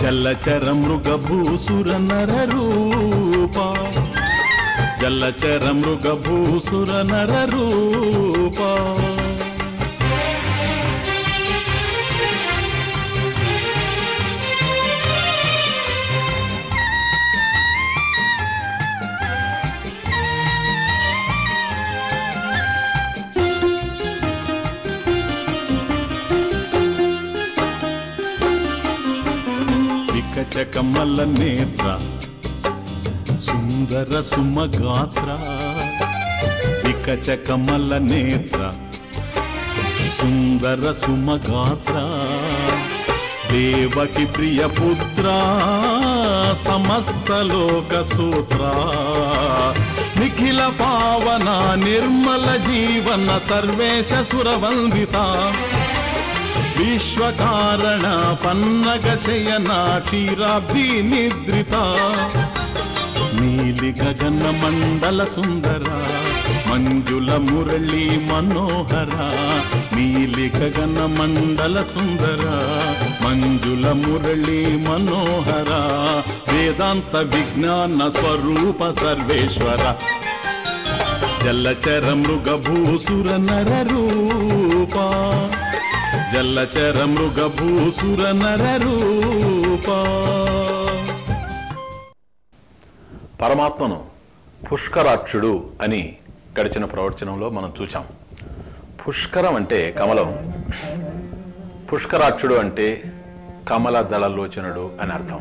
జల్లచర మృగభూసుర నర రూప జల్లచర మృగభూసుర నర రూప వికచ కమల నేత్ర సుందర సుమగాత్ర వికచ కమల నేత్ర సుందర సుమగాత్ర దేవకి ప్రియ పుత్ర సమస్త లోక సూత్ర నిఖిల పావన నిర్మల జీవన సర్వేశ సురవందిత విశ్వకారణ పన్నగ శయన క్షీరాబ్ధి నిద్రిత నీలి గగన మండల సుందర మంజుల మురళి మనోహర నీలి గగన మండల సుందర మంజుల మురళి మనోహర వేదాంత విజ్ఞాన స్వరూప సర్వేశ్వర జల్లచర మృగభూసుర నర రూప జల్లచర మృగభూసుర నర రూప పరమాత్మను పుష్కరాక్షుడు అని గడిచిన ప్రవచనంలో మనం చూచాం పుష్కరం అంటే కమలం పుష్కరాక్షుడు అంటే కమల దళలోచనుడు అని అర్థం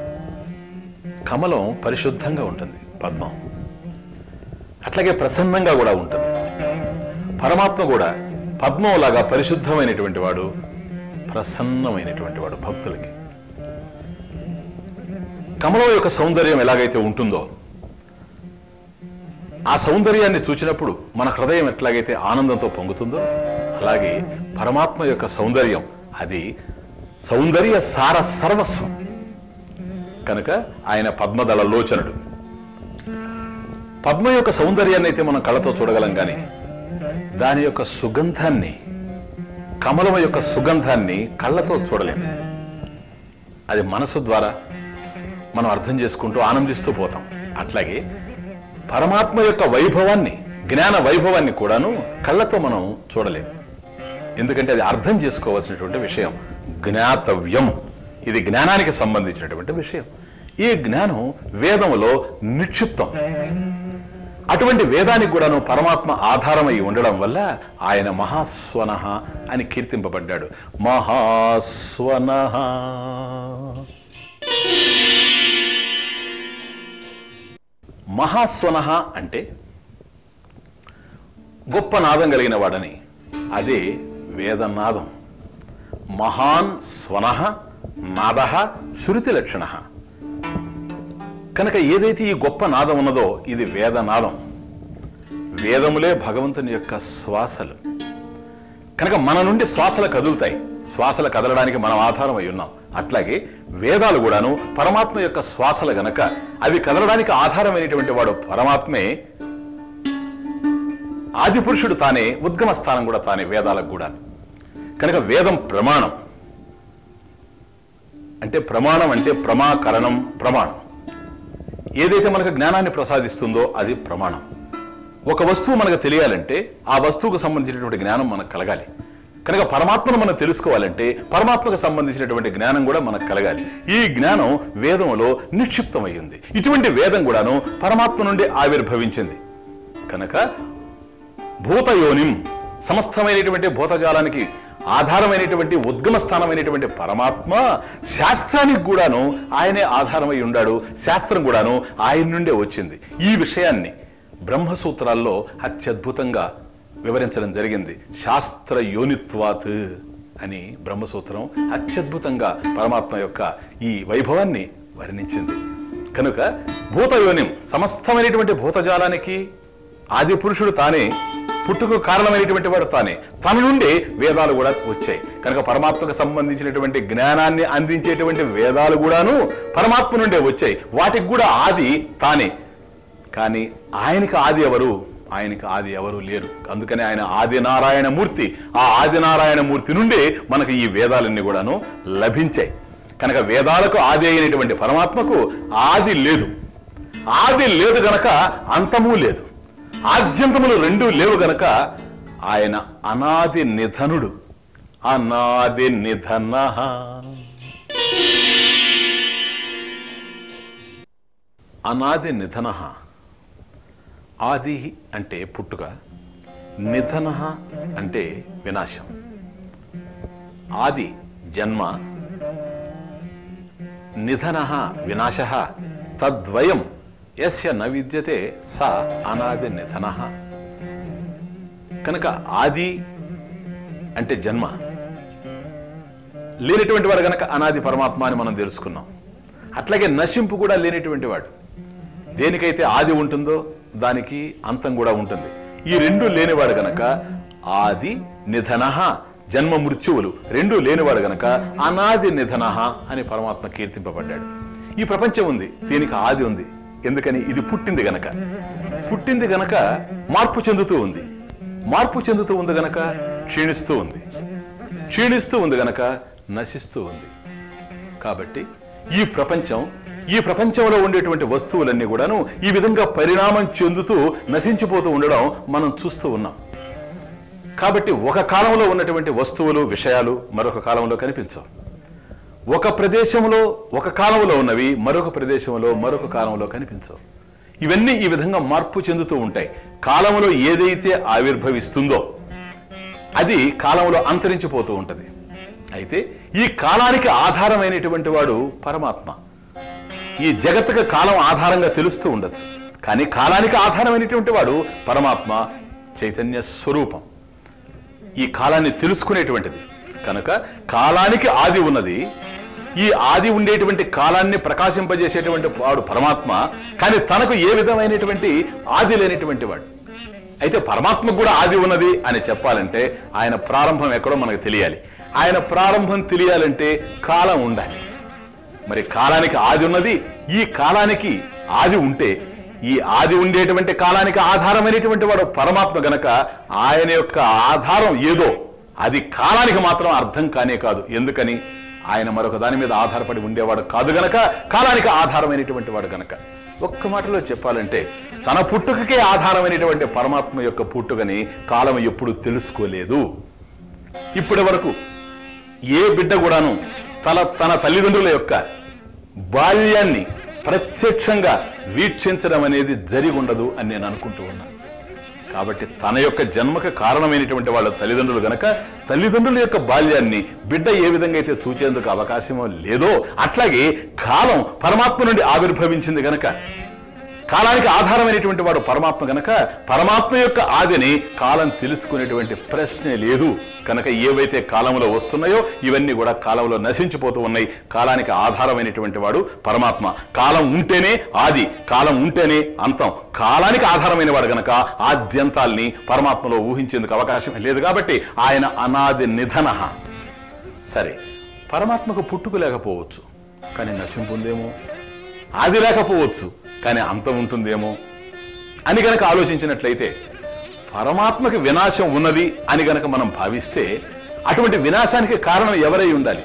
కమలం పరిశుద్ధంగా ఉంటుంది పద్మం అట్లాగే ప్రసన్నంగా కూడా ఉంటుంది పరమాత్మ కూడా పద్మంలాగా పరిశుద్ధమైనటువంటి వాడు ప్రసన్నమైనటువంటి వాడు భక్తులకి కమలం యొక్క సౌందర్యం ఎలాగైతే ఉంటుందో ఆ సౌందర్యాన్ని చూచినప్పుడు మన హృదయం ఎట్లాగైతే ఆనందంతో పొంగుతుందో అలాగే పరమాత్మ యొక్క సౌందర్యం అది సౌందర్య సార సర్వస్వం కనుక ఆయన పద్మదళ లోచనుడు పద్మ యొక్క సౌందర్యాన్ని అయితే మనం కళ్ళతో చూడగలం కానీ దాని యొక్క సుగంధాన్ని కమలం యొక్క సుగంధాన్ని కళ్ళతో చూడలేం అది మనసు ద్వారా మనం అర్థం చేసుకుంటూ ఆనందిస్తూ పోతాం అట్లాగే పరమాత్మ యొక్క వైభవాన్ని జ్ఞాన వైభవాన్ని కూడాను కళ్ళతో మనం చూడలేం ఎందుకంటే అది అర్థం చేసుకోవాల్సినటువంటి విషయం జ్ఞాతవ్యం ఇది జ్ఞానానికి సంబంధించినటువంటి విషయం ఈ జ్ఞానం వేదములో నిక్షిప్తం అటువంటి వేదానికి కూడాను పరమాత్మ ఆధారమై ఉండడం వల్ల ఆయన మహాస్వన అని కీర్తింపబడ్డాడు మహాస్వన మహాస్వన అంటే గొప్ప నాదం కలిగిన వాడని అదే వేదనాదం మహాన్ స్వన నాద శృతి లక్షణ కనుక ఏదైతే ఈ గొప్ప నాదం ఉన్నదో ఇది వేదనాదం వేదములే భగవంతుని యొక్క శ్వాసలు కనుక మన నుండి శ్వాసలు కదులుతాయి శ్వాసలు కదలడానికి మనం ఆధారం అయి ఉన్నాం అట్లాగే వేదాలు కూడాను పరమాత్మ యొక్క శ్వాసలు గనక అవి కదలడానికి ఆధారమైనటువంటి వాడు పరమాత్మే ఆది పురుషుడు తానే ఉద్గమ స్థానం కూడా తానే వేదాలకు కూడా కనుక వేదం ప్రమాణం అంటే ప్రమాణం అంటే ప్రమాకరణం ప్రమాణం ఏదైతే మనకు జ్ఞానాన్ని ప్రసాదిస్తుందో అది ప్రమాణం ఒక వస్తువు మనకు తెలియాలంటే ఆ వస్తువుకు సంబంధించినటువంటి జ్ఞానం మనకు కలగాలి కనుక పరమాత్మను మనం తెలుసుకోవాలంటే పరమాత్మకు సంబంధించినటువంటి జ్ఞానం కూడా మనకు కలగాలి ఈ జ్ఞానం వేదంలో నిక్షిప్తమై ఉంది ఇటువంటి వేదం కూడాను పరమాత్మ నుండి ఆవిర్భవించింది కనుక భూతయోనిం సమస్తమైనటువంటి భూతజాలానికి ఆధారమైనటువంటి ఉద్గమ స్థానమైనటువంటి పరమాత్మ శాస్త్రానికి కూడాను ఆయనే ఆధారమై ఉండాడు శాస్త్రం కూడాను ఆయన నుండే వచ్చింది ఈ విషయాన్ని బ్రహ్మసూత్రాల్లో అత్యద్భుతంగా వివరించడం జరిగింది శాస్త్ర యోనిత్వాత్ అని బ్రహ్మసూత్రం అత్యద్భుతంగా పరమాత్మ యొక్క ఈ వైభవాన్ని వర్ణించింది కనుక భూతయోనిం సమస్తమైనటువంటి భూతజాలానికి ఆది పురుషుడు తానే పుట్టుకు కారణమైనటువంటి వాడు తానే తన నుండి వేదాలు కూడా వచ్చాయి కనుక పరమాత్మకు సంబంధించినటువంటి జ్ఞానాన్ని అందించేటువంటి వేదాలు కూడాను పరమాత్మ నుండే వచ్చాయి వాటికి కూడా ఆది తానే కానీ ఆయనకి ఆది ఎవరు ఆయనకి ఆది ఎవరు లేరు అందుకని ఆయన ఆది నారాయణ మూర్తి ఆ ఆది నారాయణ మూర్తి నుండే మనకు ఈ వేదాలన్నీ కూడాను లభించాయి కనుక వేదాలకు ఆది అయినటువంటి పరమాత్మకు ఆది లేదు ఆది లేదు గనక అంతము లేదు ఆద్యంతములు రెండూ లేవు గనక ఆయన అనాది నిధనుడు అనాది నిధన అనాది నిధన ఆది అంటే పుట్టుక నిధన అంటే వినాశం ఆది జన్మ నిధన వినాశ తద్వయం యస్య న విద్యతే స అనాది నిధన కనుక ఆది అంటే జన్మ లేనటువంటి వాడు గనక అనాది పరమాత్మ అని మనం తెలుసుకున్నాం అట్లాగే నశింపు కూడా లేనటువంటి వాడు దేనికైతే ఆది ఉంటుందో దానికి అంతం కూడా ఉంటుంది ఈ రెండు లేనివాడు గనక ఆది నిధన జన్మ మృత్యువులు రెండు లేనివాడు గనక అనాది నిధన అని పరమాత్మ కీర్తింపబడ్డాడు ఈ ప్రపంచం ఉంది దీనికి ఆది ఉంది ఎందుకని ఇది పుట్టింది గనక పుట్టింది గనక మార్పు చెందుతూ ఉంది మార్పు చెందుతూ ఉంది గనక క్షీణిస్తూ ఉంది క్షీణిస్తూ ఉంది గనక నశిస్తూ ఉంది కాబట్టి ఈ ప్రపంచం ఈ ప్రపంచంలో ఉండేటువంటి వస్తువులన్నీ కూడాను ఈ విధంగా పరిణామం చెందుతూ నశించిపోతూ ఉండడం మనం చూస్తూ ఉన్నాం కాబట్టి ఒక కాలంలో ఉన్నటువంటి వస్తువులు విషయాలు మరొక కాలంలో కనిపించవు ఒక ప్రదేశంలో ఒక కాలంలో ఉన్నవి మరొక ప్రదేశంలో మరొక కాలంలో కనిపించవు ఇవన్నీ ఈ విధంగా మార్పు చెందుతూ ఉంటాయి కాలంలో ఏదైతే ఆవిర్భవిస్తుందో అది కాలంలో అంతరించిపోతూ ఉంటది అయితే ఈ కాలానికి ఆధారమైనటువంటి వాడు పరమాత్మ ఈ జగత్తుకు కాలం ఆధారంగా తెలుస్తూ ఉండొచ్చు కానీ కాలానికి ఆధారమైనటువంటి వాడు పరమాత్మ చైతన్య స్వరూపం ఈ కాలాన్ని తెలుసుకునేటువంటిది కనుక కాలానికి ఆది ఉన్నది ఈ ఆది ఉండేటువంటి కాలాన్ని ప్రకాశింపజేసేటువంటి వాడు పరమాత్మ కానీ తనకు ఏ విధమైనటువంటి ఆది లేనటువంటి వాడు అయితే పరమాత్మకు కూడా ఆది ఉన్నది అని చెప్పాలంటే ఆయన ప్రారంభం ఎక్కడో మనకు తెలియాలి ఆయన ప్రారంభం తెలియాలంటే కాలం ఉండాలి మరి కాలానికి ఆది ఉన్నది ఈ కాలానికి ఆది ఉంటే ఈ ఆది ఉండేటువంటి కాలానికి ఆధారమైనటువంటి వాడు పరమాత్మ గనక ఆయన యొక్క ఆధారం ఏదో అది కాలానికి మాత్రం అర్థం కానే కాదు ఎందుకని ఆయన మరొక దాని మీద ఆధారపడి ఉండేవాడు కాదు గనక కాలానికి ఆధారమైనటువంటి వాడు గనక ఒక్క మాటలో చెప్పాలంటే తన పుట్టుకకే ఆధారమైనటువంటి పరమాత్మ యొక్క పుట్టుకని కాలం ఎప్పుడు తెలుసుకోలేదు ఇప్పటి వరకు ఏ బిడ్డ కూడాను తన తన తల్లిదండ్రుల యొక్క బాల్యాన్ని ప్రత్యక్షంగా వీక్షించడం అనేది జరిగి ఉండదు అని నేను అనుకుంటూ ఉన్నాను కాబట్టి తన యొక్క జన్మకు కారణమైనటువంటి వాళ్ళ తల్లిదండ్రులు గనక తల్లిదండ్రుల యొక్క బాల్యాన్ని బిడ్డ ఏ విధంగా అయితే చూచేందుకు అవకాశమో లేదో అట్లాగే కాలం పరమాత్మ నుండి ఆవిర్భవించింది గనక కాలానికి ఆధారమైనటువంటి వాడు పరమాత్మ గనక పరమాత్మ యొక్క ఆదిని కాలం తెలుసుకునేటువంటి ప్రశ్నే లేదు కనుక ఏవైతే కాలంలో వస్తున్నాయో ఇవన్నీ కూడా కాలంలో నశించిపోతూ ఉన్నాయి కాలానికి ఆధారమైనటువంటి వాడు పరమాత్మ కాలం ఉంటేనే ఆది కాలం ఉంటేనే అంతం కాలానికి ఆధారమైన వాడు గనక ఆద్యంతాల్ని పరమాత్మలో ఊహించేందుకు అవకాశం లేదు కాబట్టి ఆయన అనాది నిధన సరే పరమాత్మకు పుట్టుక లేకపోవచ్చు కానీ నశింపు ఉందేమో ఆది లేకపోవచ్చు కానీ అంతం ఉంటుందేమో అని గనక ఆలోచించినట్లయితే పరమాత్మకి వినాశం ఉన్నది అని గనక మనం భావిస్తే అటువంటి వినాశానికి కారణం ఎవరై ఉండాలి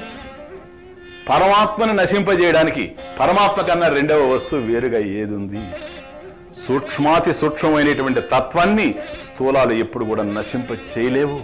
పరమాత్మను నశింపజేయడానికి పరమాత్మ కన్నా రెండవ వస్తువు వేరుగా ఏది ఉంది సూక్ష్మాతి సూక్ష్మమైనటువంటి తత్వాన్ని స్థూలాలు ఎప్పుడు కూడా నశింప చేయలేవు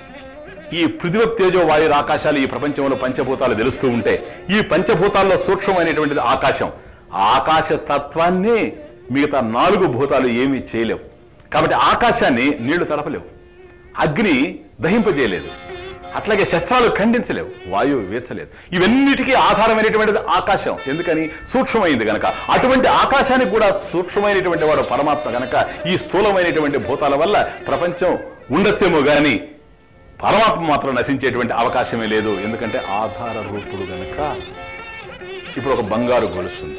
ఈ పృథివ తేజో వాయు ఆకాశాలు ఈ ప్రపంచంలో పంచభూతాలు తెలుస్తూ ఉంటే ఈ పంచభూతాల్లో సూక్ష్మమైనటువంటిది ఆకాశం ఆ ఆకాశ తత్వాన్ని మిగతా నాలుగు భూతాలు ఏమీ చేయలేవు కాబట్టి ఆకాశాన్ని నీళ్లు తడపలేవు అగ్ని దహింపజేయలేదు అట్లాగే శస్త్రాలు ఖండించలేవు వాయువు వేర్చలేదు ఇవన్నిటికీ ఆధారమైనటువంటిది ఆకాశం ఎందుకని సూక్ష్మమైంది గనక అటువంటి ఆకాశానికి కూడా సూక్ష్మమైనటువంటి వాడు పరమాత్మ గనక ఈ స్థూలమైనటువంటి భూతాల వల్ల ప్రపంచం ఉండొచ్చేమో గాని పరమాత్మ మాత్రం నశించేటువంటి అవకాశమే లేదు ఎందుకంటే ఆధార రూపుడు గనక ఇప్పుడు ఒక బంగారు గొలుస్తుంది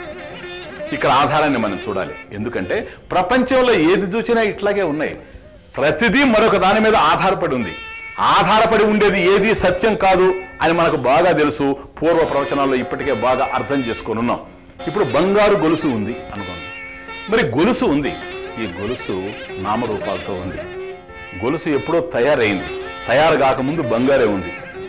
ఇక్కడ ఆధారాన్ని మనం చూడాలి ఎందుకంటే ప్రపంచంలో ఏది చూసినా ఇట్లాగే ఉన్నాయి ప్రతిదీ మరొక దాని మీద ఆధారపడి ఉంది ఆధారపడి ఉండేది ఏది సత్యం కాదు అని మనకు బాగా తెలుసు పూర్వ ప్రవచనాల్లో ఇప్పటికే బాగా అర్థం చేసుకొని ఉన్నాం ఇప్పుడు బంగారు గొలుసు ఉంది అనుకోండి మరి గొలుసు ఉంది ఈ గొలుసు నామరూపాలతో ఉంది గొలుసు ఎప్పుడో తయారైంది తయారు కాకముందు బంగారే ఉంది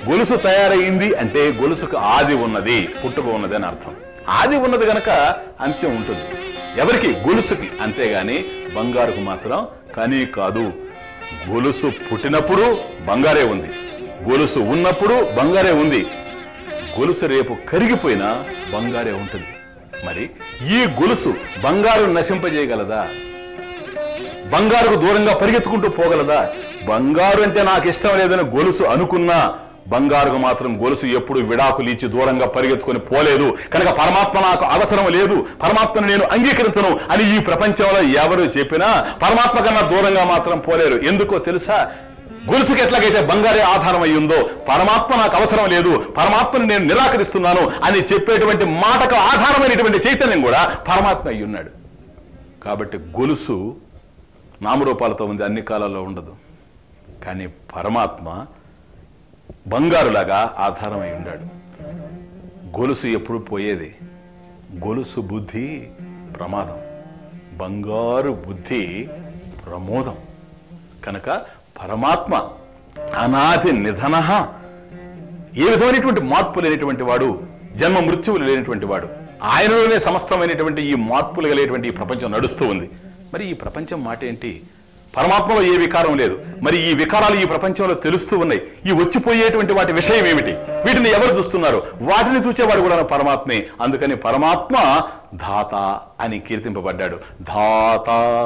గొలుసు తయారైంది అంటే గొలుసుకు ఆది ఉన్నది పుట్టుక ఉన్నది అని అర్థం ఆది ఉన్నది గనక అంత్యం ఉంటుంది ఎవరికి గొలుసుకి అంతేగాని బంగారుకు మాత్రం కానీ కాదు గొలుసు పుట్టినప్పుడు బంగారే ఉంది గొలుసు ఉన్నప్పుడు బంగారే ఉంది గొలుసు రేపు కరిగిపోయినా బంగారే ఉంటుంది మరి ఈ గొలుసు బంగారు నశింపజేయగలదా బంగారుకు దూరంగా పరిగెత్తుకుంటూ పోగలదా బంగారు అంటే నాకు ఇష్టం లేదని గొలుసు అనుకున్నా బంగారుకు మాత్రం గొలుసు ఎప్పుడు విడాకులు ఇచ్చి దూరంగా పరిగెత్తుకొని పోలేదు కనుక పరమాత్మ నాకు అవసరం లేదు పరమాత్మను నేను అంగీకరించను అని ఈ ప్రపంచంలో ఎవరు చెప్పినా పరమాత్మ కన్నా దూరంగా మాత్రం పోలేరు ఎందుకో తెలుసా గొలుసుకి ఎట్లాగైతే బంగారే ఆధారం అయ్యిందో పరమాత్మ నాకు అవసరం లేదు పరమాత్మను నేను నిరాకరిస్తున్నాను అని చెప్పేటువంటి మాటకు ఆధారమైనటువంటి చైతన్యం కూడా పరమాత్మ అయి ఉన్నాడు కాబట్టి గొలుసు నామరూపాలతో ఉంది అన్ని కాలాల్లో ఉండదు కానీ పరమాత్మ బంగారులాగా ఆధారమై ఉన్నాడు గొలుసు ఎప్పుడు పోయేది గొలుసు బుద్ధి ప్రమాదం బంగారు బుద్ధి ప్రమోదం కనుక పరమాత్మ అనాది నిధన ఏ విధమైనటువంటి మార్పు లేనటువంటి వాడు జన్మ మృత్యువులు లేనటువంటి వాడు ఆయనలోనే సమస్తమైనటువంటి ఈ మార్పులు కలిగేటువంటి ఈ ప్రపంచం నడుస్తూ ఉంది మరి ఈ ప్రపంచం మాట ఏంటి పరమాత్మలో ఏ వికారం లేదు మరి ఈ వికారాలు ఈ ప్రపంచంలో తెలుస్తూ ఉన్నాయి ఈ వచ్చిపోయేటువంటి వాటి విషయం ఏమిటి వీటిని ఎవరు చూస్తున్నారు వాటిని చూచేవాడు కూడా పరమాత్మే అందుకని పరమాత్మ ధాత అని కీర్తింపబడ్డాడు ధాత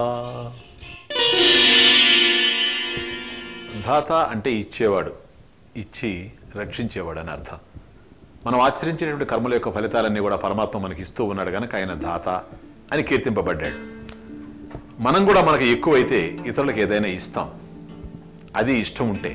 ధాత అంటే ఇచ్చేవాడు ఇచ్చి రక్షించేవాడు అని అర్థం మనం ఆచరించేటువంటి కర్మల యొక్క ఫలితాలన్నీ కూడా పరమాత్మ మనకి ఇస్తూ ఉన్నాడు కనుక ఆయన ధాత అని కీర్తింపబడ్డాడు మనం కూడా మనకు ఎక్కువైతే ఇతరులకు ఏదైనా ఇస్తాం అది ఇష్టం ఉంటే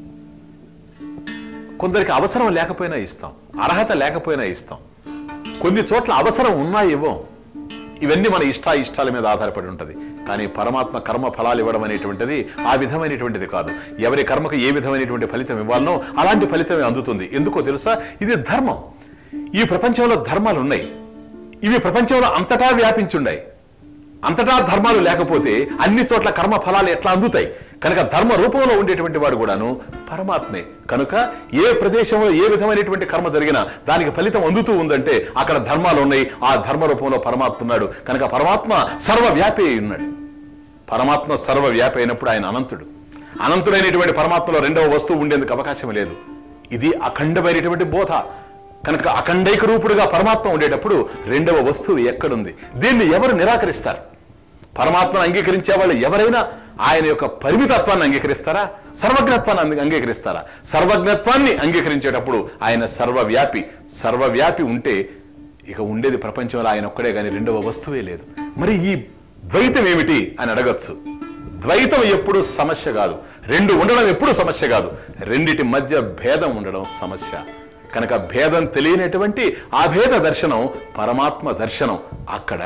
కొందరికి అవసరం లేకపోయినా ఇస్తాం అర్హత లేకపోయినా ఇస్తాం కొన్ని చోట్ల అవసరం ఉన్నా ఇవ్వం ఇవన్నీ మన ఇష్ట ఇష్టాల మీద ఆధారపడి ఉంటుంది కానీ పరమాత్మ కర్మ ఫలాలు ఇవ్వడం అనేటువంటిది ఆ విధమైనటువంటిది కాదు ఎవరి కర్మకు ఏ విధమైనటువంటి ఫలితం ఇవ్వాలనో అలాంటి ఫలితమే అందుతుంది ఎందుకో తెలుసా ఇది ధర్మం ఈ ప్రపంచంలో ధర్మాలు ఉన్నాయి ఇవి ప్రపంచంలో అంతటా వ్యాపించుండాయి అంతటా ధర్మాలు లేకపోతే అన్ని చోట్ల కర్మ ఫలాలు ఎట్లా అందుతాయి కనుక ధర్మ రూపంలో ఉండేటువంటి వాడు కూడాను పరమాత్మే కనుక ఏ ప్రదేశంలో ఏ విధమైనటువంటి కర్మ జరిగినా దానికి ఫలితం అందుతూ ఉందంటే అక్కడ ధర్మాలు ఉన్నాయి ఆ ధర్మ రూపంలో పరమాత్మ ఉన్నాడు కనుక పరమాత్మ సర్వవ్యాపి అయి ఉన్నాడు పరమాత్మ సర్వవ్యాపి అయినప్పుడు ఆయన అనంతుడు అనంతుడైనటువంటి పరమాత్మలో రెండవ వస్తువు ఉండేందుకు అవకాశం లేదు ఇది అఖండమైనటువంటి బోధ కనుక అఖండైక రూపుడుగా పరమాత్మ ఉండేటప్పుడు రెండవ వస్తువు ఎక్కడుంది దీన్ని ఎవరు నిరాకరిస్తారు పరమాత్మను అంగీకరించే వాళ్ళు ఎవరైనా ఆయన యొక్క పరిమితత్వాన్ని అంగీకరిస్తారా సర్వజ్ఞత్వాన్ని అంగీ- అంగీకరిస్తారా సర్వజ్ఞత్వాన్ని అంగీకరించేటప్పుడు ఆయన సర్వవ్యాపి సర్వవ్యాపి ఉంటే ఇక ఉండేది ప్రపంచంలో ఆయన ఒక్కడే కానీ రెండవ వస్తువే లేదు మరి ఈ ద్వైతం ఏమిటి అని అడగచ్చు ద్వైతం ఎప్పుడు సమస్య కాదు రెండు ఉండడం ఎప్పుడు సమస్య కాదు రెండిటి మధ్య భేదం ఉండడం సమస్య కనుక భేదం తెలియనటువంటి ఆ భేద దర్శనం పరమాత్మ దర్శనం అక్కడ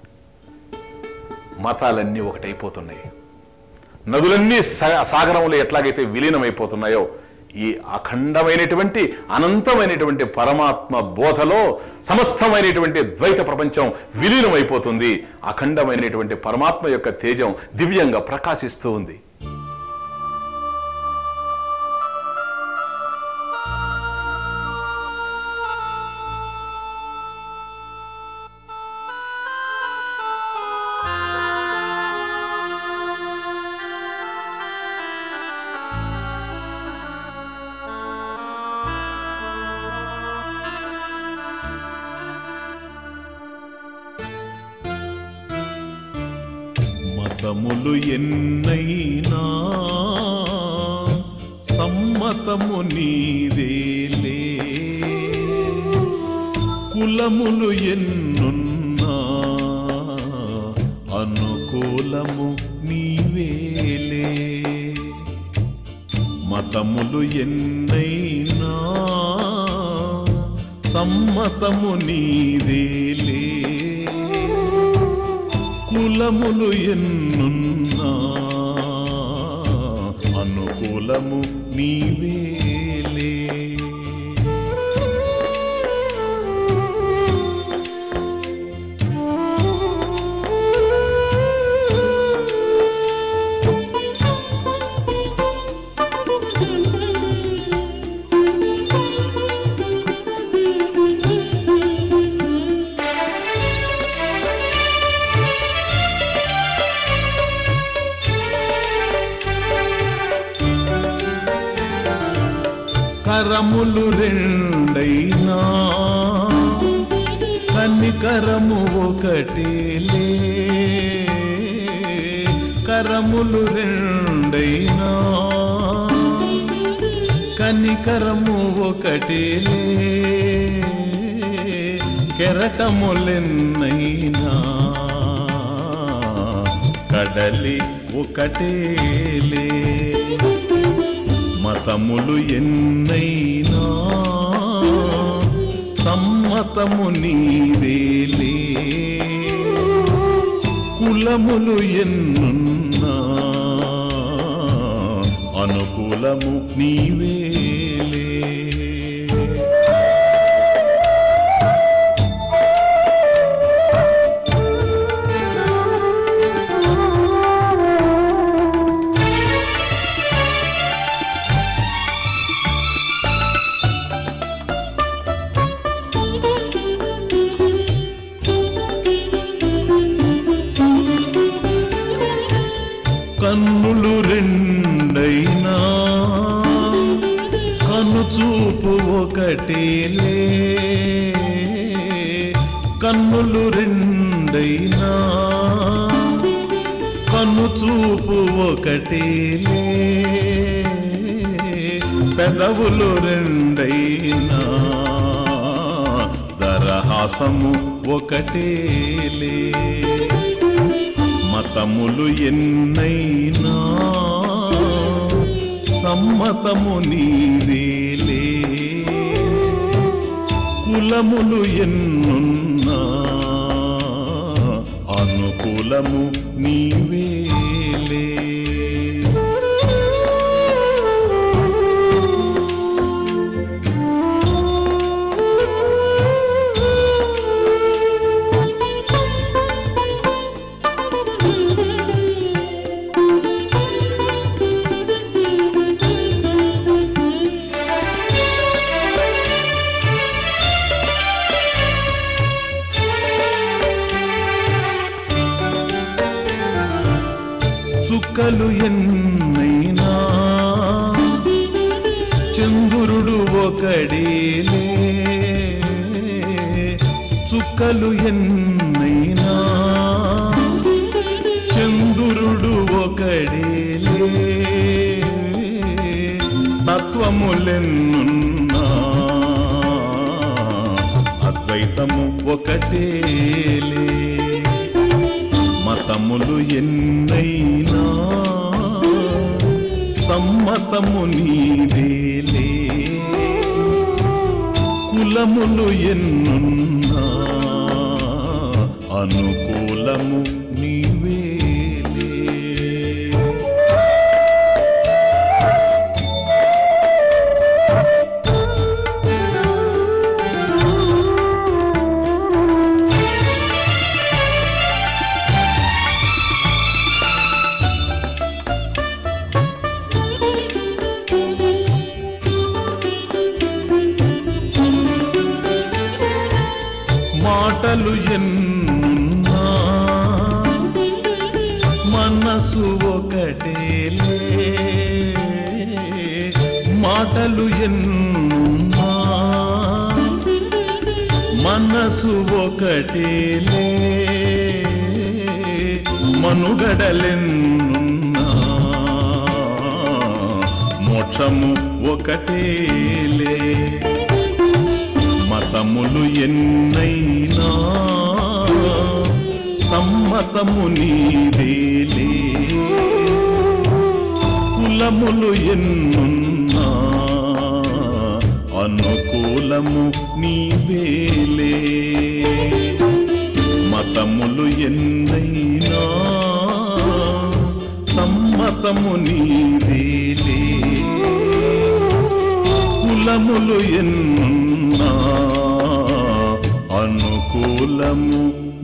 మతాలన్నీ ఒకటైపోతున్నాయి నదులన్నీ సా- సాగరంలో ఎట్లాగైతే విలీనమైపోతున్నాయో ఈ అఖండమైనటువంటి అనంతమైనటువంటి పరమాత్మ బోధలో సమస్తమైనటువంటి ద్వైత ప్రపంచం విలీనమైపోతుంది అఖండమైనటువంటి పరమాత్మ యొక్క తేజం దివ్యంగా ప్రకాశిస్తూ ఉంది మతములు ఎన్నైనా సమ్మతము నీదేలే కులములు ఎన్నున్నా అనుకూలము నీవేలే మతములు ఎన్నైనా సమ్మతము నీదేలే కులములు ఎన్నున్నా అనుకూలము నీవేలే Thank you. కరములు రెండైనా కనికరము ఒకటేలే కరములు రెండైనా కనికరము ఒకటేలే కెరటములెన్నైనా కడలి ఒకటేలే మతములు ఎన్నైనా సమ్మతము నీదేలే కులములు ఎన్నున్నా అనుకూలము నీవేలే కన్నులు రెండైనా కనుచూపు ఒకటేలే కన్నులు రెండైనా కనుచూపు ఒకటేలే పెదవులు రెండైనా దరహాసము ఒకటేలే మతములు ఎన్నైనా సమ్మతము నీదేలే కులములు ఎన్నున్నా అనుకూలము నీవేలే చుక్కలు ఎన్నైనా చంద్రుడు ఒకడేలే చుక్కలు ఎన్నైనా చంద్రుడు ఒకడేలే తత్వములెన్నున్నా అద్వైతము ఒకటేలే మతములు ఎన్నైనా సమ్మతము నీదేలే కులములు ఎన్నున్నా అనుకూలము నీవేలే మాటలు ఎన్నున్నా మనసు ఒకటేలే మాటలు ఎన్నున్నా మనసు ఒకటేలే మనుగడలెన్నున్నా మోక్షము ఒకటేలే మతములు ఎన్నైనా సమ్మతము నీదేలే కులములు ఎన్నున్నా అనుకూలము నీవేలే మతములు ఎన్నైనా సమ్మతము నీదేలే కులములు ఎన్నున్నా అనుకూలము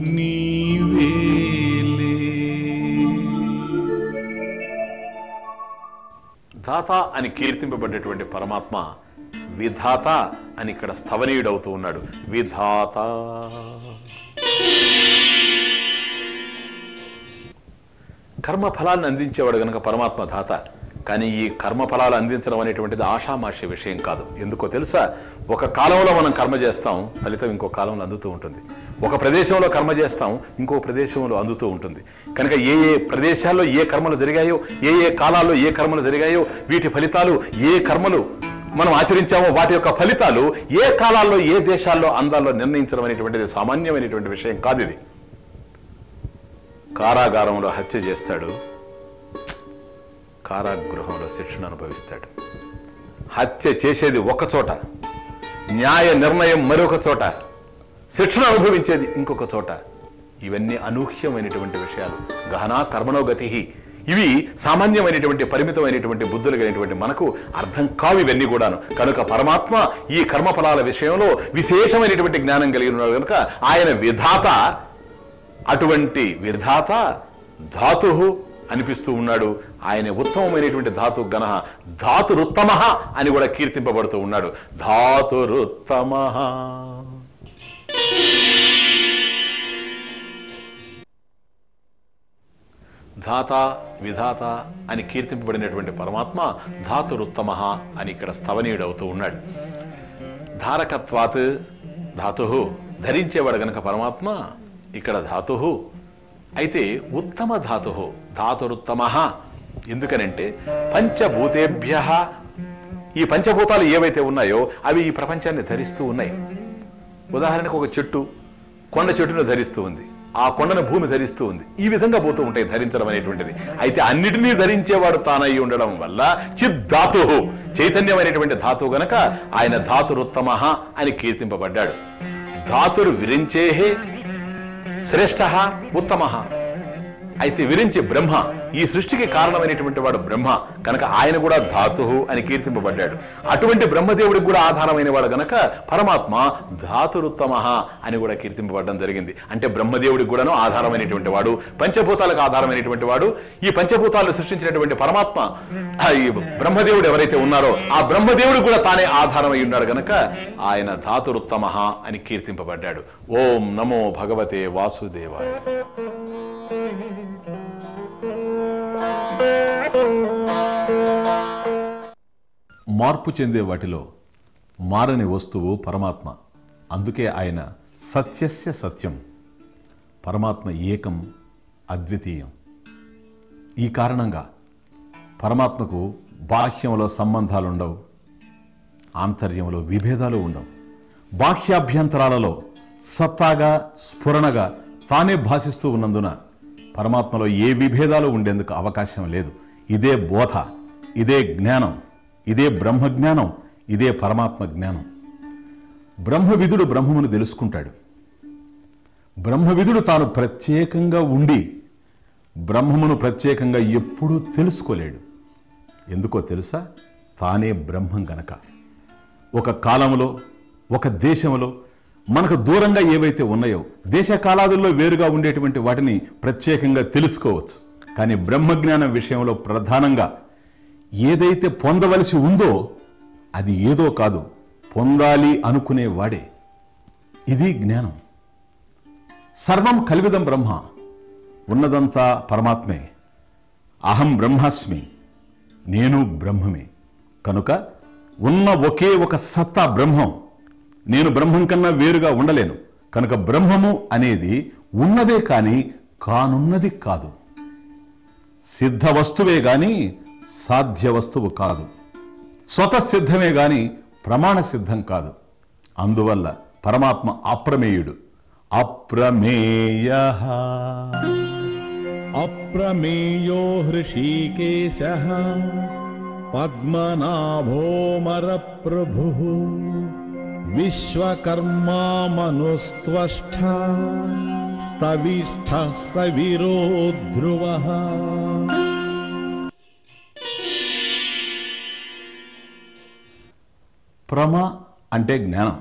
నీవేలే దాత అని కీర్తింపబడ్డటువంటి పరమాత్మ విధాత అని ఇక్కడ స్థవనీయుడవుతూ ఉన్నాడు విధాత కర్మ ఫలాన్ని అందించేవాడు గనక పరమాత్మ ధాత కానీ ఈ కర్మఫలాలు అందించడం అనేటువంటిది ఆషామాషి విషయం కాదు ఎందుకో తెలుసా ఒక కాలంలో మనం కర్మ చేస్తాం ఫలితం ఇంకో కాలంలో అందుతూ ఉంటుంది ఒక ప్రదేశంలో కర్మ చేస్తాం ఇంకో ప్రదేశంలో అందుతూ ఉంటుంది కనుక ఏ ఏ ప్రదేశాల్లో ఏ కర్మలు జరిగాయో ఏ ఏ కాలాల్లో ఏ కర్మలు జరిగాయో వీటి ఫలితాలు ఏ కర్మలు మనం ఆచరించామో వాటి యొక్క ఫలితాలు ఏ కాలాల్లో ఏ దేశాల్లో అందాల్లో నిర్ణయించడం అనేటువంటిది సామాన్యమైనటువంటి విషయం కాదు ఇది కారాగారంలో హత్య చేస్తాడు కారాగృహంలో శిక్షణ అనుభవిస్తాడు హత్య చేసేది ఒక చోట న్యాయ నిర్ణయం మరొక చోట శిక్షణ అనుభవించేది ఇంకొక చోట ఇవన్నీ అనూహ్యమైనటువంటి విషయాలు గహనా కర్మణో గతి ఇవి సామాన్యమైనటువంటి పరిమితమైనటువంటి బుద్ధులు కలిగినటువంటి మనకు అర్థం కావు ఇవన్నీ కూడాను కనుక పరమాత్మ ఈ కర్మఫలాల విషయంలో విశేషమైనటువంటి జ్ఞానం కలిగి ఉన్నాడు కనుక ఆయన విధాత అటువంటి విధాత ధాతు అనిపిస్తూ ఉన్నాడు ఆయన ఉత్తమమైనటువంటి ధాతు గణ ధాతురుత్తమ అని కూడా కీర్తింపబడుతూ ఉన్నాడు ధాతురుత్తమ ధాత విధాత అని కీర్తింపబడినటువంటి పరమాత్మ ధాతురుత్తమ అని ఇక్కడ స్థవనీయుడవుతూ ఉన్నాడు ధారకత్వాత్ ధాతు ధరించేవాడు గనక పరమాత్మ ఇక్కడ ధాతు అయితే ఉత్తమ ధాతు ధాతురుత్తమ ఎందుకనంటే పంచభూతేభ్య ఈ పంచభూతాలు ఏవైతే ఉన్నాయో అవి ఈ ప్రపంచాన్ని ధరిస్తూ ఉన్నాయి ఉదాహరణకు ఒక చెట్టు కొండ చెట్టును ధరిస్తూ ఉంది ఆ కొండను భూమి ధరిస్తూ ఉంది ఈ విధంగా పోతూ ఉంటాయి ధరించడం అనేటువంటిది అయితే అన్నిటినీ ధరించేవాడు తానై ఉండడం వల్ల చిద్ధాతు చైతన్యమైనటువంటి ధాతువు గనక ఆయన ధాతురుత్తమ అని కీర్తింపబడ్డాడు ధాతురు విరించేహే శ్రేష్ఠ ఉత్తమ అయితే విరించి బ్రహ్మ ఈ సృష్టికి కారణమైనటువంటి వాడు బ్రహ్మ కనుక ఆయన కూడా ధాతు అని కీర్తింపబడ్డాడు అటువంటి బ్రహ్మదేవుడికి కూడా ఆధారమైన వాడు గనక పరమాత్మ ధాతురుత్తమ అని కూడా కీర్తింపబడడం జరిగింది అంటే బ్రహ్మదేవుడికి కూడాను ఆధారమైనటువంటి వాడు పంచభూతాలకు ఆధారమైనటువంటి వాడు ఈ పంచభూతాలను సృష్టించినటువంటి పరమాత్మ ఆ ఈ బ్రహ్మదేవుడు ఎవరైతే ఉన్నారో ఆ బ్రహ్మదేవుడు కూడా తానే ఆధారమై ఉన్నాడు గనక ఆయన ధాతురుత్తమ అని కీర్తింపబడ్డాడు ఓం నమో భగవతే వాసుదేవాయ మార్పు చెందే వాటిలో మారని వస్తువు పరమాత్మ అందుకే ఆయన సత్యస్య సత్యం పరమాత్మ ఏకం అద్వితీయం ఈ కారణంగా పరమాత్మకు బాహ్యంలో సంబంధాలు ఉండవు ఆంతర్యంలో విభేదాలు ఉండవు బాహ్యాభ్యంతరాలలో సత్తాగా స్ఫురణగా తానే భాషిస్తూ ఉన్నందున పరమాత్మలో ఏ విభేదాలు ఉండేందుకు అవకాశం లేదు ఇదే బోధ ఇదే జ్ఞానం ఇదే బ్రహ్మజ్ఞానం ఇదే పరమాత్మ జ్ఞానం బ్రహ్మవిధుడు బ్రహ్మమును తెలుసుకుంటాడు బ్రహ్మవిధుడు తాను ప్రత్యేకంగా ఉండి బ్రహ్మమును ప్రత్యేకంగా ఎప్పుడూ తెలుసుకోలేడు ఎందుకో తెలుసా తానే బ్రహ్మం గనక ఒక కాలంలో ఒక దేశంలో మనకు దూరంగా ఏవైతే ఉన్నాయో దేశ కాలాదుల్లో వేరుగా ఉండేటువంటి వాటిని ప్రత్యేకంగా తెలుసుకోవచ్చు కానీ బ్రహ్మజ్ఞానం విషయంలో ప్రధానంగా ఏదైతే పొందవలసి ఉందో అది ఏదో కాదు పొందాలి అనుకునే వాడే ఇది జ్ఞానం సర్వం కల్విదం బ్రహ్మ ఉన్నదంతా పరమాత్మే అహం బ్రహ్మాస్మి నేను బ్రహ్మమే కనుక ఉన్న ఒకే ఒక సత్తా బ్రహ్మం నేను బ్రహ్మం కన్నా వేరుగా ఉండలేను కనుక బ్రహ్మము అనేది ఉన్నదే కాని కానున్నది కాదు సిద్ధ వస్తువే గాని సాధ్య వస్తువు కాదు స్వతసిద్ధమే గాని ప్రమాణ సిద్ధం కాదు అందువల్ల పరమాత్మ అప్రమేయుడు అప్రమేయ अप्रमेयो हृषीकेशः पद्मनाभोमरप्रभुः विश्वकर्मा मनुस्त्वष्टा स्तविष्ठः स्तविरो ध्रुवः ప్రమ అంటే జ్ఞానం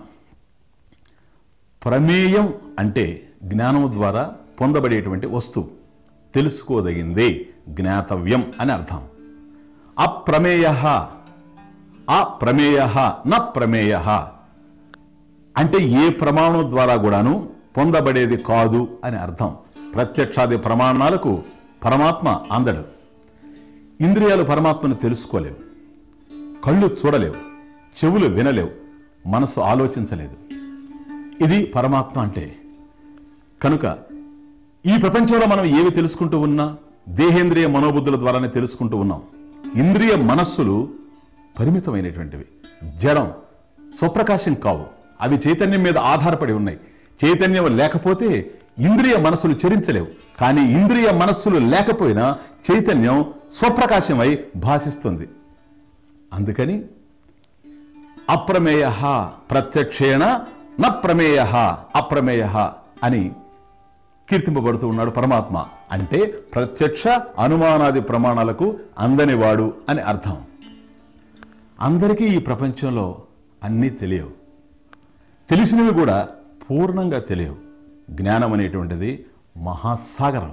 ప్రమేయం అంటే జ్ఞానం ద్వారా పొందబడేటువంటి వస్తువు తెలుసుకోదగిందే జ్ఞాతవ్యం అని అర్థం అప్రమేయ అప్రమేయ న ప్రమేయ అంటే ఏ ప్రమాణం ద్వారా కూడాను పొందబడేది కాదు అని అర్థం ప్రత్యక్షాది ప్రమాణాలకు పరమాత్మ అందడు ఇంద్రియాలు పరమాత్మను తెలుసుకోలేవు కళ్ళు చూడలేవు చెవులు వినలేవు మనసు ఆలోచించలేదు ఇది పరమాత్మ అంటే కనుక ఈ ప్రపంచంలో మనం ఏవి తెలుసుకుంటూ ఉన్నా దేహేంద్రియ మనోబుద్ధుల ద్వారానే తెలుసుకుంటూ ఉన్నాం ఇంద్రియ మనస్సులు పరిమితమైనటువంటివి జడం స్వప్రకాశం కావు అవి చైతన్యం మీద ఆధారపడి ఉన్నాయి చైతన్యం లేకపోతే ఇంద్రియ మనస్సులు చరించలేవు కానీ ఇంద్రియ మనస్సులు లేకపోయినా చైతన్యం స్వప్రకాశమై భాషిస్తుంది అందుకని అప్రమేయ ప్రత్యక్షేణ న ప్రమేయ అప్రమేయ అని కీర్తింపబడుతూ ఉన్నాడు పరమాత్మ అంటే ప్రత్యక్ష అనుమానాది ప్రమాణాలకు అందనివాడు అని అర్థం అందరికీ ఈ ప్రపంచంలో అన్నీ తెలియవు తెలిసినవి కూడా పూర్ణంగా తెలియవు జ్ఞానం అనేటువంటిది మహాసాగరం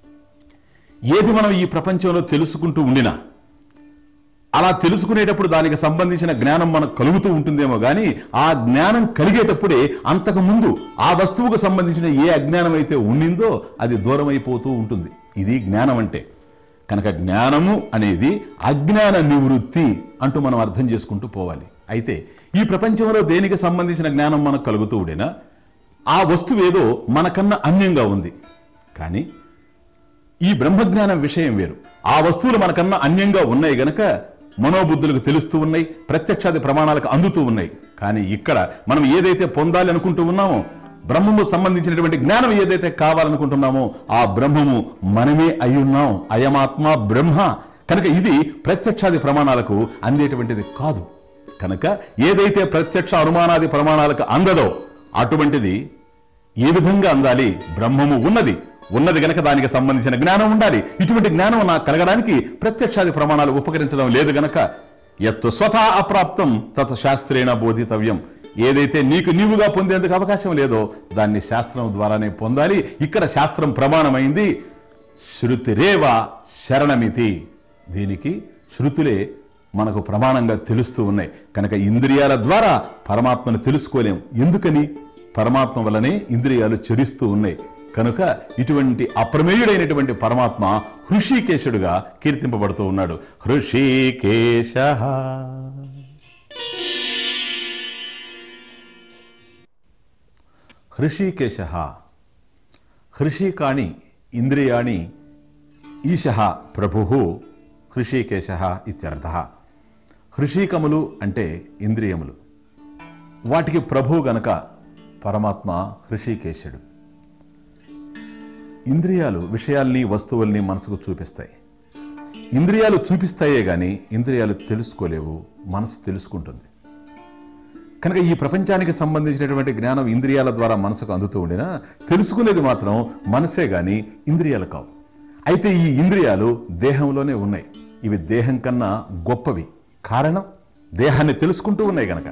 ఏది మనం ఈ ప్రపంచంలో తెలుసుకుంటూ ఉండినా అలా తెలుసుకునేటప్పుడు దానికి సంబంధించిన జ్ఞానం మనకు కలుగుతూ ఉంటుందేమో కానీ ఆ జ్ఞానం కలిగేటప్పుడే అంతకు ముందు ఆ వస్తువుకు సంబంధించిన ఏ అజ్ఞానం అయితే ఉండిందో అది దూరం అయిపోతూ ఉంటుంది ఇది జ్ఞానం అంటే కనుక జ్ఞానము అనేది అజ్ఞాన నివృత్తి అంటూ మనం అర్థం చేసుకుంటూ పోవాలి అయితే ఈ ప్రపంచంలో దేనికి సంబంధించిన జ్ఞానం మనకు కలుగుతూ ఉండేనా ఆ వస్తువు ఏదో మనకన్నా అన్యంగా ఉంది కానీ ఈ బ్రహ్మజ్ఞానం విషయం వేరు ఆ వస్తువులు మనకన్నా అన్యంగా ఉన్నాయి గనక మనోబుద్ధులకు తెలుస్తూ ఉన్నాయి ప్రత్యక్షాది ప్రమాణాలకు అందుతూ ఉన్నాయి కానీ ఇక్కడ మనం ఏదైతే పొందాలి అనుకుంటూ ఉన్నామో బ్రహ్మము సంబంధించినటువంటి జ్ఞానం ఏదైతే కావాలనుకుంటున్నామో ఆ బ్రహ్మము మనమే అయ్యున్నాం అయమాత్మ బ్రహ్మ కనుక ఇది ప్రత్యక్షాది ప్రమాణాలకు అందేటువంటిది కాదు కనుక ఏదైతే ప్రత్యక్ష అనుమానాది ప్రమాణాలకు అందదో అటువంటిది ఏ విధంగా అందాలి బ్రహ్మము ఉన్నది ఉన్నది గనక దానికి సంబంధించిన జ్ఞానం ఉండాలి ఇటువంటి జ్ఞానం నాకు కలగడానికి ప్రత్యక్షాది ప్రమాణాలు ఉపకరించడం లేదు గనక ఎత్తు స్వతహా అప్రాప్తం తత శాస్త్రేణ బోధితవ్యం ఏదైతే నీకు నీవుగా పొందేందుకు అవకాశం లేదో దాన్ని శాస్త్రం ద్వారానే పొందాలి ఇక్కడ శాస్త్రం ప్రమాణమైంది శృతిరేవ శరణమితి దీనికి శృతులే మనకు ప్రమాణంగా తెలుస్తూ ఉన్నాయి కనుక ఇంద్రియాల ద్వారా పరమాత్మను తెలుసుకోలేం ఎందుకని పరమాత్మ వల్లనే ఇంద్రియాలు చరిస్తూ ఉన్నాయి కనుక ఇటువంటి అప్రమేయుడైనటువంటి పరమాత్మ హృషికేశుడుగా కీర్తింపబడుతూ ఉన్నాడు హృషికేశ హృషికేశ హృషికాణి ఇంద్రియాణి ఈశ ప్రభు హృషికేశ ఇత్యర్థ హృషికములు అంటే ఇంద్రియములు వాటికి ప్రభు గనక పరమాత్మ హృషికేశుడు ఇంద్రియాలు విషయాల్ని వస్తువుల్ని మనసుకు చూపిస్తాయి ఇంద్రియాలు చూపిస్తాయే గాని ఇంద్రియాలు తెలుసుకోలేవు మనసు తెలుసుకుంటుంది కనుక ఈ ప్రపంచానికి సంబంధించినటువంటి జ్ఞానం ఇంద్రియాల ద్వారా మనసుకు అందుతూ ఉండినా తెలుసుకునేది మాత్రం మనసే గాని ఇంద్రియాలు కావు అయితే ఈ ఇంద్రియాలు దేహంలోనే ఉన్నాయి ఇవి దేహం కన్నా గొప్పవి కారణం దేహాన్ని తెలుసుకుంటూ ఉన్నాయి గనక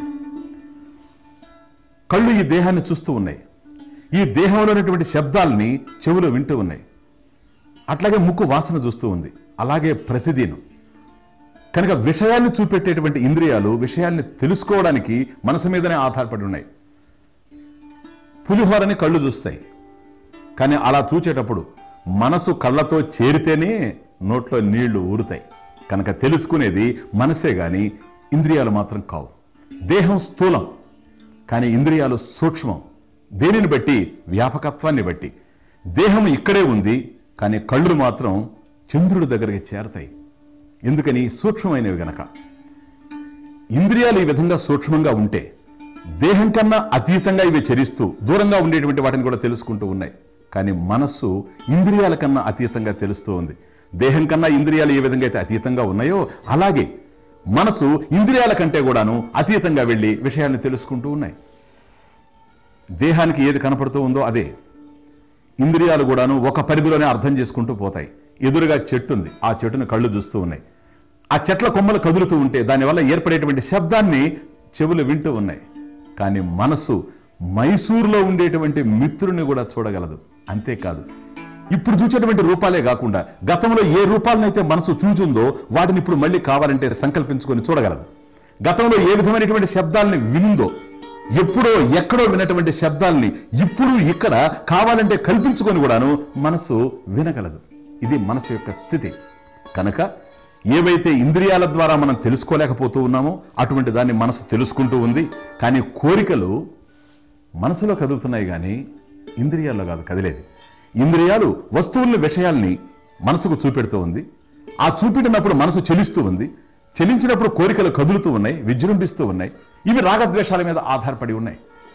కళ్ళు ఈ దేహాన్ని చూస్తూ ఉన్నాయి ఈ దేహంలో ఉన్నటువంటి శబ్దాల్ని చెవులు వింటూ ఉన్నాయి అట్లాగే ముక్కు వాసన చూస్తూ ఉంది అలాగే ప్రతిదీనం కనుక విషయాన్ని చూపెట్టేటువంటి ఇంద్రియాలు విషయాల్ని తెలుసుకోవడానికి మనసు మీదనే ఆధారపడి ఉన్నాయి పులిహోరని కళ్ళు చూస్తాయి కానీ అలా చూచేటప్పుడు మనసు కళ్ళతో చేరితేనే నోట్లో నీళ్లు ఊరుతాయి కనుక తెలుసుకునేది మనసే గాని ఇంద్రియాలు మాత్రం కావు దేహం స్థూలం కానీ ఇంద్రియాలు సూక్ష్మం దేనిని బట్టి వ్యాపకత్వాన్ని బట్టి దేహం ఇక్కడే ఉంది కానీ కళ్ళు మాత్రం చంద్రుడి దగ్గరికి చేరతాయి ఎందుకని సూక్ష్మమైనవి గనక ఇంద్రియాలు ఈ విధంగా సూక్ష్మంగా ఉంటే దేహం కన్నా అతీతంగా ఇవి చరిస్తూ దూరంగా ఉండేటువంటి వాటిని కూడా తెలుసుకుంటూ ఉన్నాయి కానీ మనస్సు ఇంద్రియాల కన్నా అతీతంగా తెలుస్తూ ఉంది దేహం కన్నా ఇంద్రియాలు ఏ విధంగా అయితే అతీతంగా ఉన్నాయో అలాగే మనసు ఇంద్రియాల కంటే కూడాను అతీతంగా వెళ్ళి విషయాన్ని తెలుసుకుంటూ ఉన్నాయి దేహానికి ఏది కనపడుతూ ఉందో అదే ఇంద్రియాలు కూడాను ఒక పరిధిలోనే అర్థం చేసుకుంటూ పోతాయి ఎదురుగా చెట్టు ఉంది ఆ చెట్టును కళ్ళు చూస్తూ ఉన్నాయి ఆ చెట్ల కొమ్మలు కదులుతూ ఉంటే దానివల్ల ఏర్పడేటువంటి శబ్దాన్ని చెవులు వింటూ ఉన్నాయి కానీ మనసు మైసూరులో ఉండేటువంటి మిత్రుని కూడా చూడగలదు అంతేకాదు ఇప్పుడు చూసేటువంటి రూపాలే కాకుండా గతంలో ఏ రూపాలనైతే మనసు చూచుందో వాటిని ఇప్పుడు మళ్ళీ కావాలంటే సంకల్పించుకొని చూడగలదు గతంలో ఏ విధమైనటువంటి శబ్దాలని వినిందో ఎప్పుడో ఎక్కడో విన్నటువంటి శబ్దాల్ని ఇప్పుడు ఇక్కడ కావాలంటే కల్పించుకొని కూడాను మనసు వినగలదు ఇది మనసు యొక్క స్థితి కనుక ఏవైతే ఇంద్రియాల ద్వారా మనం తెలుసుకోలేకపోతూ ఉన్నామో అటువంటి దాన్ని మనసు తెలుసుకుంటూ ఉంది కానీ కోరికలు మనసులో కదులుతున్నాయి కానీ ఇంద్రియాల్లో కాదు కదిలేది ఇంద్రియాలు వస్తువుల్ని విషయాల్ని మనసుకు చూపెడుతూ ఉంది ఆ చూపెట్టినప్పుడు మనసు చెలిస్తూ ఉంది చెలించినప్పుడు కోరికలు కదులుతూ ఉన్నాయి విజృంభిస్తూ ఉన్నాయి ఇవి రాగద్వేషాల మీద ఆధారపడి ఉన్నాయి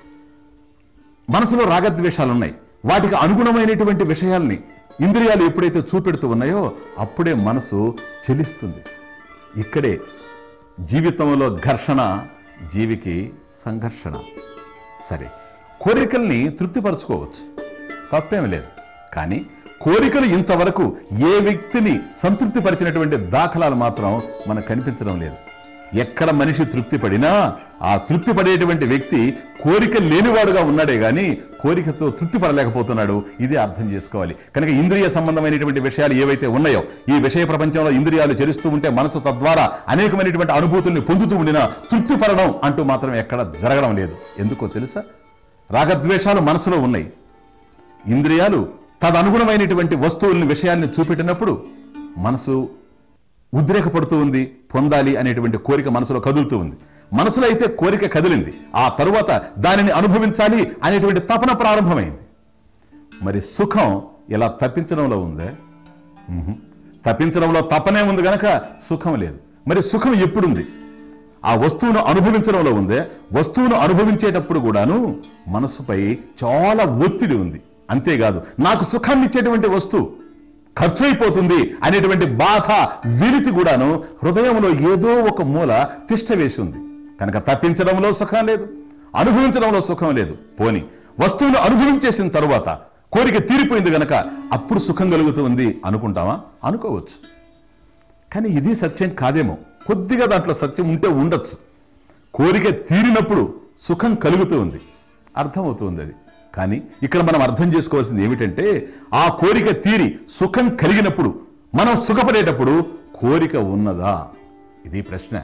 మనసులో రాగద్వేషాలు ఉన్నాయి వాటికి అనుగుణమైనటువంటి విషయాల్ని ఇంద్రియాలు ఎప్పుడైతే చూపెడుతూ ఉన్నాయో అప్పుడే మనసు చెలిస్తుంది ఇక్కడే జీవితంలో ఘర్షణ జీవికి సంఘర్షణ సరే కోరికల్ని తృప్తిపరచుకోవచ్చు తప్పేమీ లేదు కానీ కోరికలు ఇంతవరకు ఏ వ్యక్తిని సంతృప్తిపరిచినటువంటి దాఖలాలు మాత్రం మనకు కనిపించడం లేదు ఎక్కడ మనిషి తృప్తి పడినా ఆ తృప్తి పడేటువంటి వ్యక్తి కోరిక లేనివాడుగా ఉన్నాడే గాని కోరికతో తృప్తి పడలేకపోతున్నాడు ఇది అర్థం చేసుకోవాలి కనుక ఇంద్రియ సంబంధమైనటువంటి విషయాలు ఏవైతే ఉన్నాయో ఈ విషయ ప్రపంచంలో ఇంద్రియాలు చెరుస్తూ ఉంటే మనసు తద్వారా అనేకమైనటువంటి అనుభూతుల్ని పొందుతూ ఉండినా తృప్తి పడడం అంటూ మాత్రం ఎక్కడ జరగడం లేదు ఎందుకో తెలుసా రాగద్వేషాలు మనసులో ఉన్నాయి ఇంద్రియాలు తదనుగుణమైనటువంటి వస్తువుల్ని విషయాన్ని చూపెట్టినప్పుడు మనసు ఉద్రేకపడుతూ ఉంది పొందాలి అనేటువంటి కోరిక మనసులో కదులుతూ ఉంది మనసులో అయితే కోరిక కదిలింది ఆ తరువాత దానిని అనుభవించాలి అనేటువంటి తపన ప్రారంభమైంది మరి సుఖం ఇలా తప్పించడంలో ఉందే మ్హూ. తప్పించడంలో తపనే ఉంది గనక సుఖం లేదు మరి సుఖం ఎప్పుడుంది ఆ వస్తువును అనుభవించడంలో ఉందే వస్తువును అనుభవించేటప్పుడు కూడాను మనసుపై చాలా ఒత్తిడి ఉంది అంతేకాదు నాకు సుఖాన్ని ఇచ్చేటువంటి వస్తువు ఖర్చు అయిపోతుంది అనేటువంటి బాధ విరితి కూడాను హృదయంలో ఏదో ఒక మూల తిష్ట వేసి ఉంది కనుక తప్పించడంలో సుఖం లేదు అనుభవించడంలో సుఖం లేదు పోని వస్తువును అనుభవించేసిన తరువాత కోరిక తీరిపోయింది గనక అప్పుడు సుఖం కలుగుతుంది అనుకుంటామా అనుకోవచ్చు కానీ ఇది సత్యం కాదేమో కొద్దిగా దాంట్లో సత్యం ఉంటే ఉండొచ్చు కోరిక తీరినప్పుడు సుఖం కలుగుతూ ఉంది అర్థమవుతుంది అది కానీ ఇక్కడ మనం అర్థం చేసుకోవాల్సింది ఏమిటంటే ఆ కోరిక తీరి సుఖం కలిగినప్పుడు మనం సుఖపడేటప్పుడు కోరిక ఉన్నదా ఇది ప్రశ్న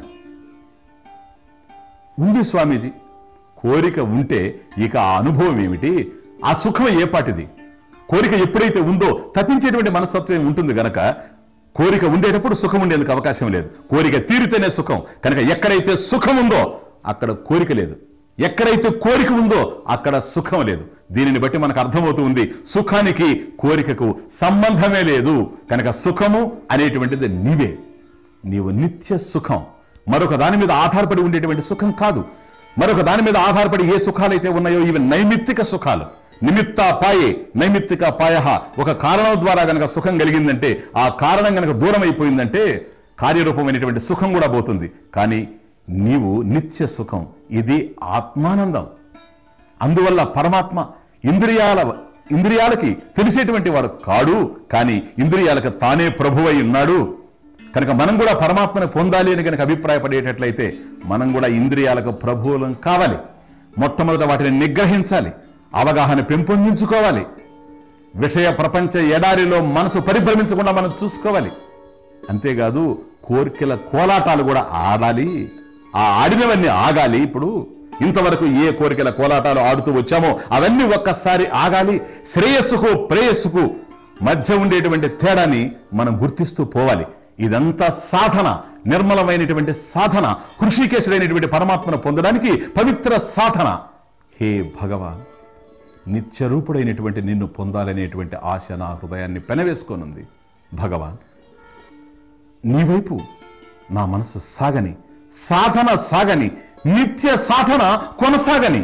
ఉంది స్వామీజీ కోరిక ఉంటే ఇక ఆ అనుభవం ఏమిటి ఆ సుఖం ఏ పాటిది కోరిక ఎప్పుడైతే ఉందో తప్పించేటువంటి మనస్తత్వం ఉంటుంది గనక కోరిక ఉండేటప్పుడు సుఖం ఉండేందుకు అవకాశం లేదు కోరిక తీరితేనే సుఖం కనుక ఎక్కడైతే సుఖం ఉందో అక్కడ కోరిక లేదు ఎక్కడైతే కోరిక ఉందో అక్కడ సుఖం లేదు దీనిని బట్టి మనకు అర్థమవుతూ ఉంది సుఖానికి కోరికకు సంబంధమే లేదు కనుక సుఖము అనేటువంటిది నీవే నీవు నిత్య సుఖం మరొక దాని మీద ఆధారపడి ఉండేటువంటి సుఖం కాదు మరొక దాని మీద ఆధారపడి ఏ సుఖాలైతే ఉన్నాయో ఇవి నైమిత్తిక సుఖాలు నిమిత్త పాయే నైమిత్తిక పాయ ఒక కారణం ద్వారా గనక సుఖం కలిగిందంటే ఆ కారణం గనక దూరం అయిపోయిందంటే కార్యరూపమైనటువంటి సుఖం కూడా పోతుంది కానీ నీవు నిత్య సుఖం ఇది ఆత్మానందం అందువల్ల పరమాత్మ ఇంద్రియాల ఇంద్రియాలకి తెలిసేటువంటి వాడు కాడు కానీ ఇంద్రియాలకు తానే ప్రభువై ఉన్నాడు కనుక మనం కూడా పరమాత్మని పొందాలి అని కనుక అభిప్రాయపడేటట్లయితే మనం కూడా ఇంద్రియాలకు ప్రభువులం కావాలి మొట్టమొదట వాటిని నిగ్రహించాలి అవగాహన పెంపొందించుకోవాలి విషయ ప్రపంచ ఎడారిలో మనసు పరిభ్రమించకుండా మనం చూసుకోవాలి అంతేకాదు కోరికల కోలాటాలు కూడా ఆడాలి ఆ ఆడినవన్నీ ఆగాలి ఇప్పుడు ఇంతవరకు ఏ కోరికల కోలాటాలు ఆడుతూ వచ్చామో అవన్నీ ఒక్కసారి ఆగాలి శ్రేయస్సుకు ప్రేయస్సుకు మధ్య ఉండేటువంటి తేడాని మనం గుర్తిస్తూ పోవాలి ఇదంతా సాధన నిర్మలమైనటువంటి సాధన హృషికేశుడైనటువంటి పరమాత్మను పొందడానికి పవిత్ర సాధన హే భగవాన్ నిత్యరూపుడైనటువంటి నిన్ను పొందాలనేటువంటి ఆశ నా హృదయాన్ని పెనవేసుకోనుంది భగవాన్ నీ వైపు నా మనసు సాగని సాధన సాగని నిత్య సాధన కొనసాగని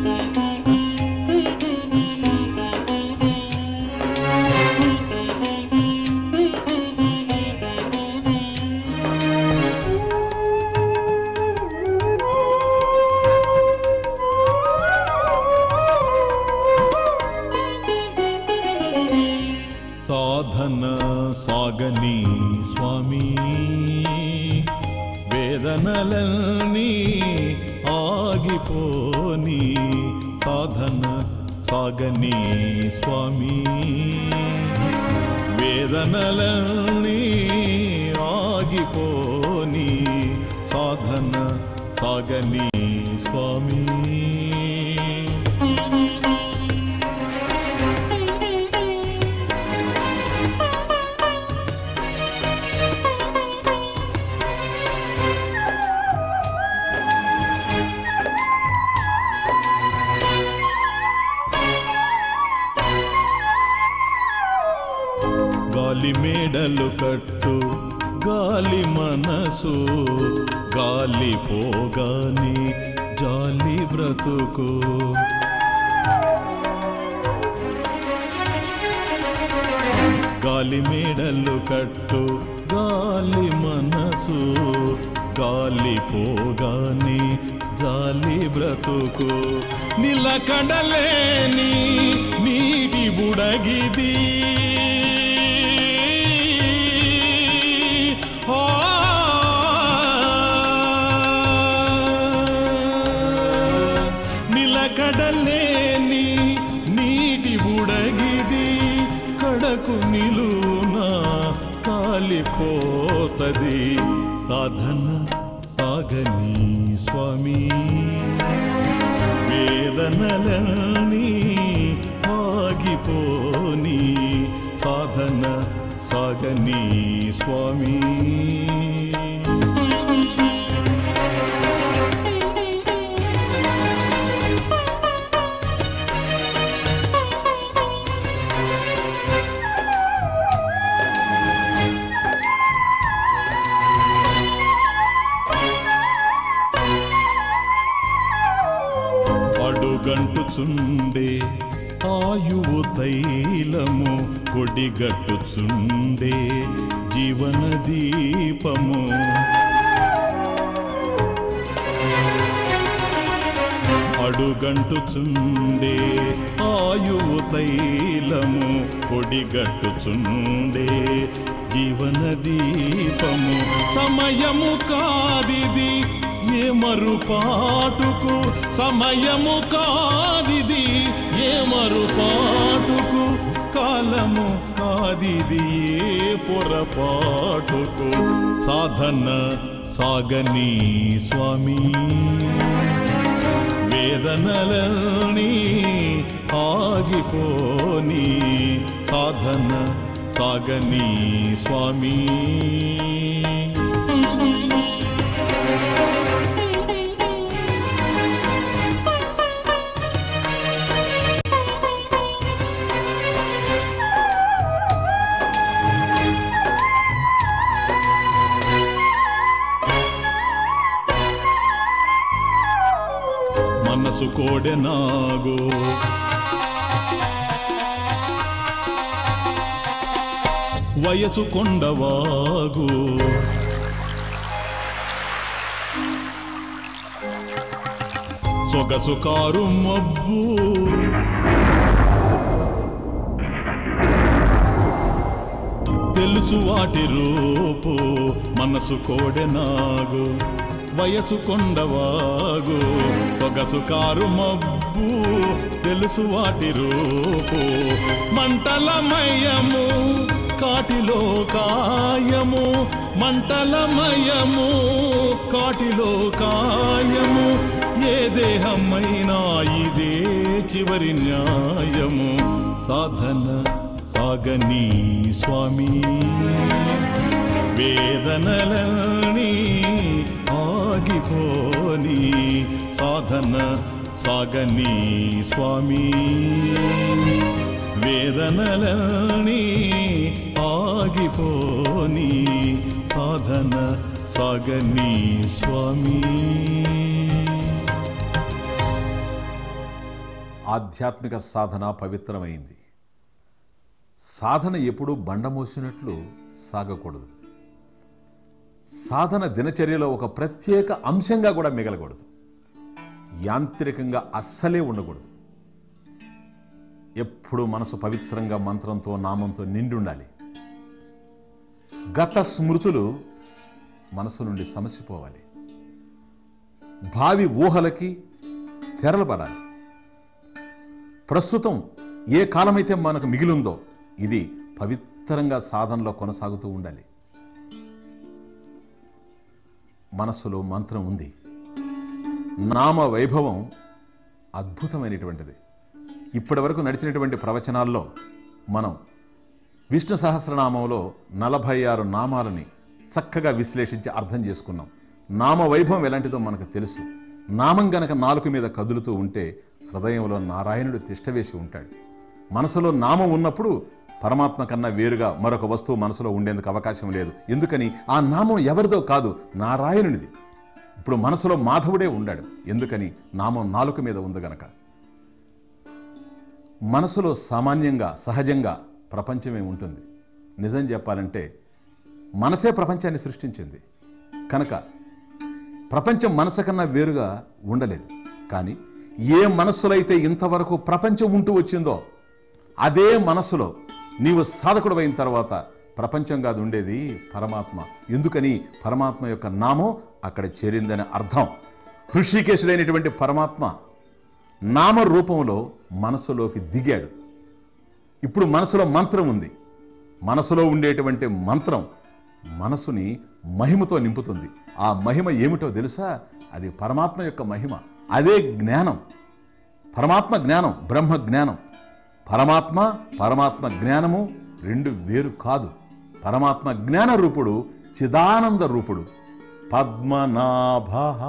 సాధన సాగని స్వామి వేదనలన్నీ ఆగిపోని సాధన సాగని స్వామి వేదనలన్నీ ఆగిపోని సాధన సాగని స్వామి మేడలు కట్టు గాలి మనసు గాలి పోగాని జాలి బ్రతుకు గాలి మేడలు కట్టు గాలి మనసు గాలి పోగాని జాలి బ్రతుకు నిలకడలేని నీటి బుడగిది ఆ నిలకడలేని నీటి బుడగిది కడకు నిలున కాలిపోతది సాధన సాగని స్వామి వేదనలని ఆగిపోని సాధన సాగని స్వామి అడుగంటుచుండే ఆయువు తైలము కొడిగట్టుచుండే జీవన దీపము అడుగంటుచుండే ఆయువు తైలము కొడిగట్టుచుండే జీవన దీపము సమయము కాదిది ఏ మరుపాటుకు సమయము కాదిది ఏ మరుపాటుకు కాలము కాదిది ఏ పొరపాటుకు సాధన సాగని స్వామి వేదనలని ఆగిపోని సాధన సాగని స్వామి మనసు కోడెనాగో వయసు కొండవాగు సొగసు కారు మబ్బు తెలుసు వాటి రూపు మనసు కోడెనాగు వయసు కొండవాగు సొగసు కారు మబ్బు తెలుసు వాటి రూపు మంటలమయము కాటిలో కాయము మంటలమయము కాటిలో కాయము ఏ దేహమైనా ఇదే చివరి న్యాయము సాధన సాగని స్వామి వేదనలని ఆగిపోని సాధన సాగని స్వామి వేదనలని ఆగిపోని సాధన సాగని స్వామి ఆధ్యాత్మిక సాధన పవిత్రమైంది సాధన ఎప్పుడూ బండమోసినట్లు సాగకూడదు సాధన దినచర్యలో ఒక ప్రత్యేక అంశంగా కూడా మిగలకూడదు యాంత్రికంగా అస్సలే ఉండకూడదు ఎప్పుడు మనసు పవిత్రంగా మంత్రంతో నామంతో నిండి ఉండాలి గత స్మృతులు మనసు నుండి సమసిపోవాలి భావి ఊహలకి తెరలు పడాలి ప్రస్తుతం ఏ కాలమైతే మనకు మిగిలిందో ఇది పవిత్రంగా సాధనలో కొనసాగుతూ ఉండాలి మనస్సులో మంత్రం ఉంది నామ వైభవం అద్భుతమైనటువంటిది ఇప్పటి వరకు నడిచినటువంటి ప్రవచనాల్లో మనం విష్ణు సహస్రనామంలో నలభై ఆరు నామాలని చక్కగా విశ్లేషించి అర్థం చేసుకున్నాం నామ వైభవం ఎలాంటిదో మనకు తెలుసు నామం గనక నాలుక మీద కదులుతూ ఉంటే హృదయంలో నారాయణుడు తిష్టవేసి ఉంటాడు మనసులో నామం ఉన్నప్పుడు పరమాత్మ కన్నా వేరుగా మరొక వస్తువు మనసులో ఉండేందుకు అవకాశం లేదు ఎందుకని ఆ నామం ఎవరిదో కాదు నారాయణునిది ఇప్పుడు మనసులో మాధవుడే ఉండాడు ఎందుకని నామం నాలుక మీద ఉంది గనక మనసులో సామాన్యంగా సహజంగా ప్రపంచమే ఉంటుంది నిజం చెప్పాలంటే మనసే ప్రపంచాన్ని సృష్టించింది కనుక ప్రపంచం మనసు కన్నా వేరుగా ఉండలేదు కానీ ఏ మనస్సులో అయితే ఇంతవరకు ప్రపంచం ఉంటూ వచ్చిందో అదే మనస్సులో నీవు సాధకుడు అయిన తర్వాత ప్రపంచం కాదు ఉండేది పరమాత్మ ఎందుకని పరమాత్మ యొక్క నామం అక్కడ చేరిందని అర్థం హృషికేశుడైనటువంటి పరమాత్మ నామ రూపంలో మనసులోకి దిగాడు ఇప్పుడు మనసులో మంత్రం ఉంది మనసులో ఉండేటువంటి మంత్రం మనసుని మహిమతో నింపుతుంది ఆ మహిమ ఏమిటో తెలుసా అది పరమాత్మ యొక్క మహిమ అదే జ్ఞానం పరమాత్మ జ్ఞానం బ్రహ్మ జ్ఞానం పరమాత్మ పరమాత్మ జ్ఞానము రెండు వేరు కాదు పరమాత్మ జ్ఞాన రూపుడు చిదానంద రూపుడు పద్మనాభ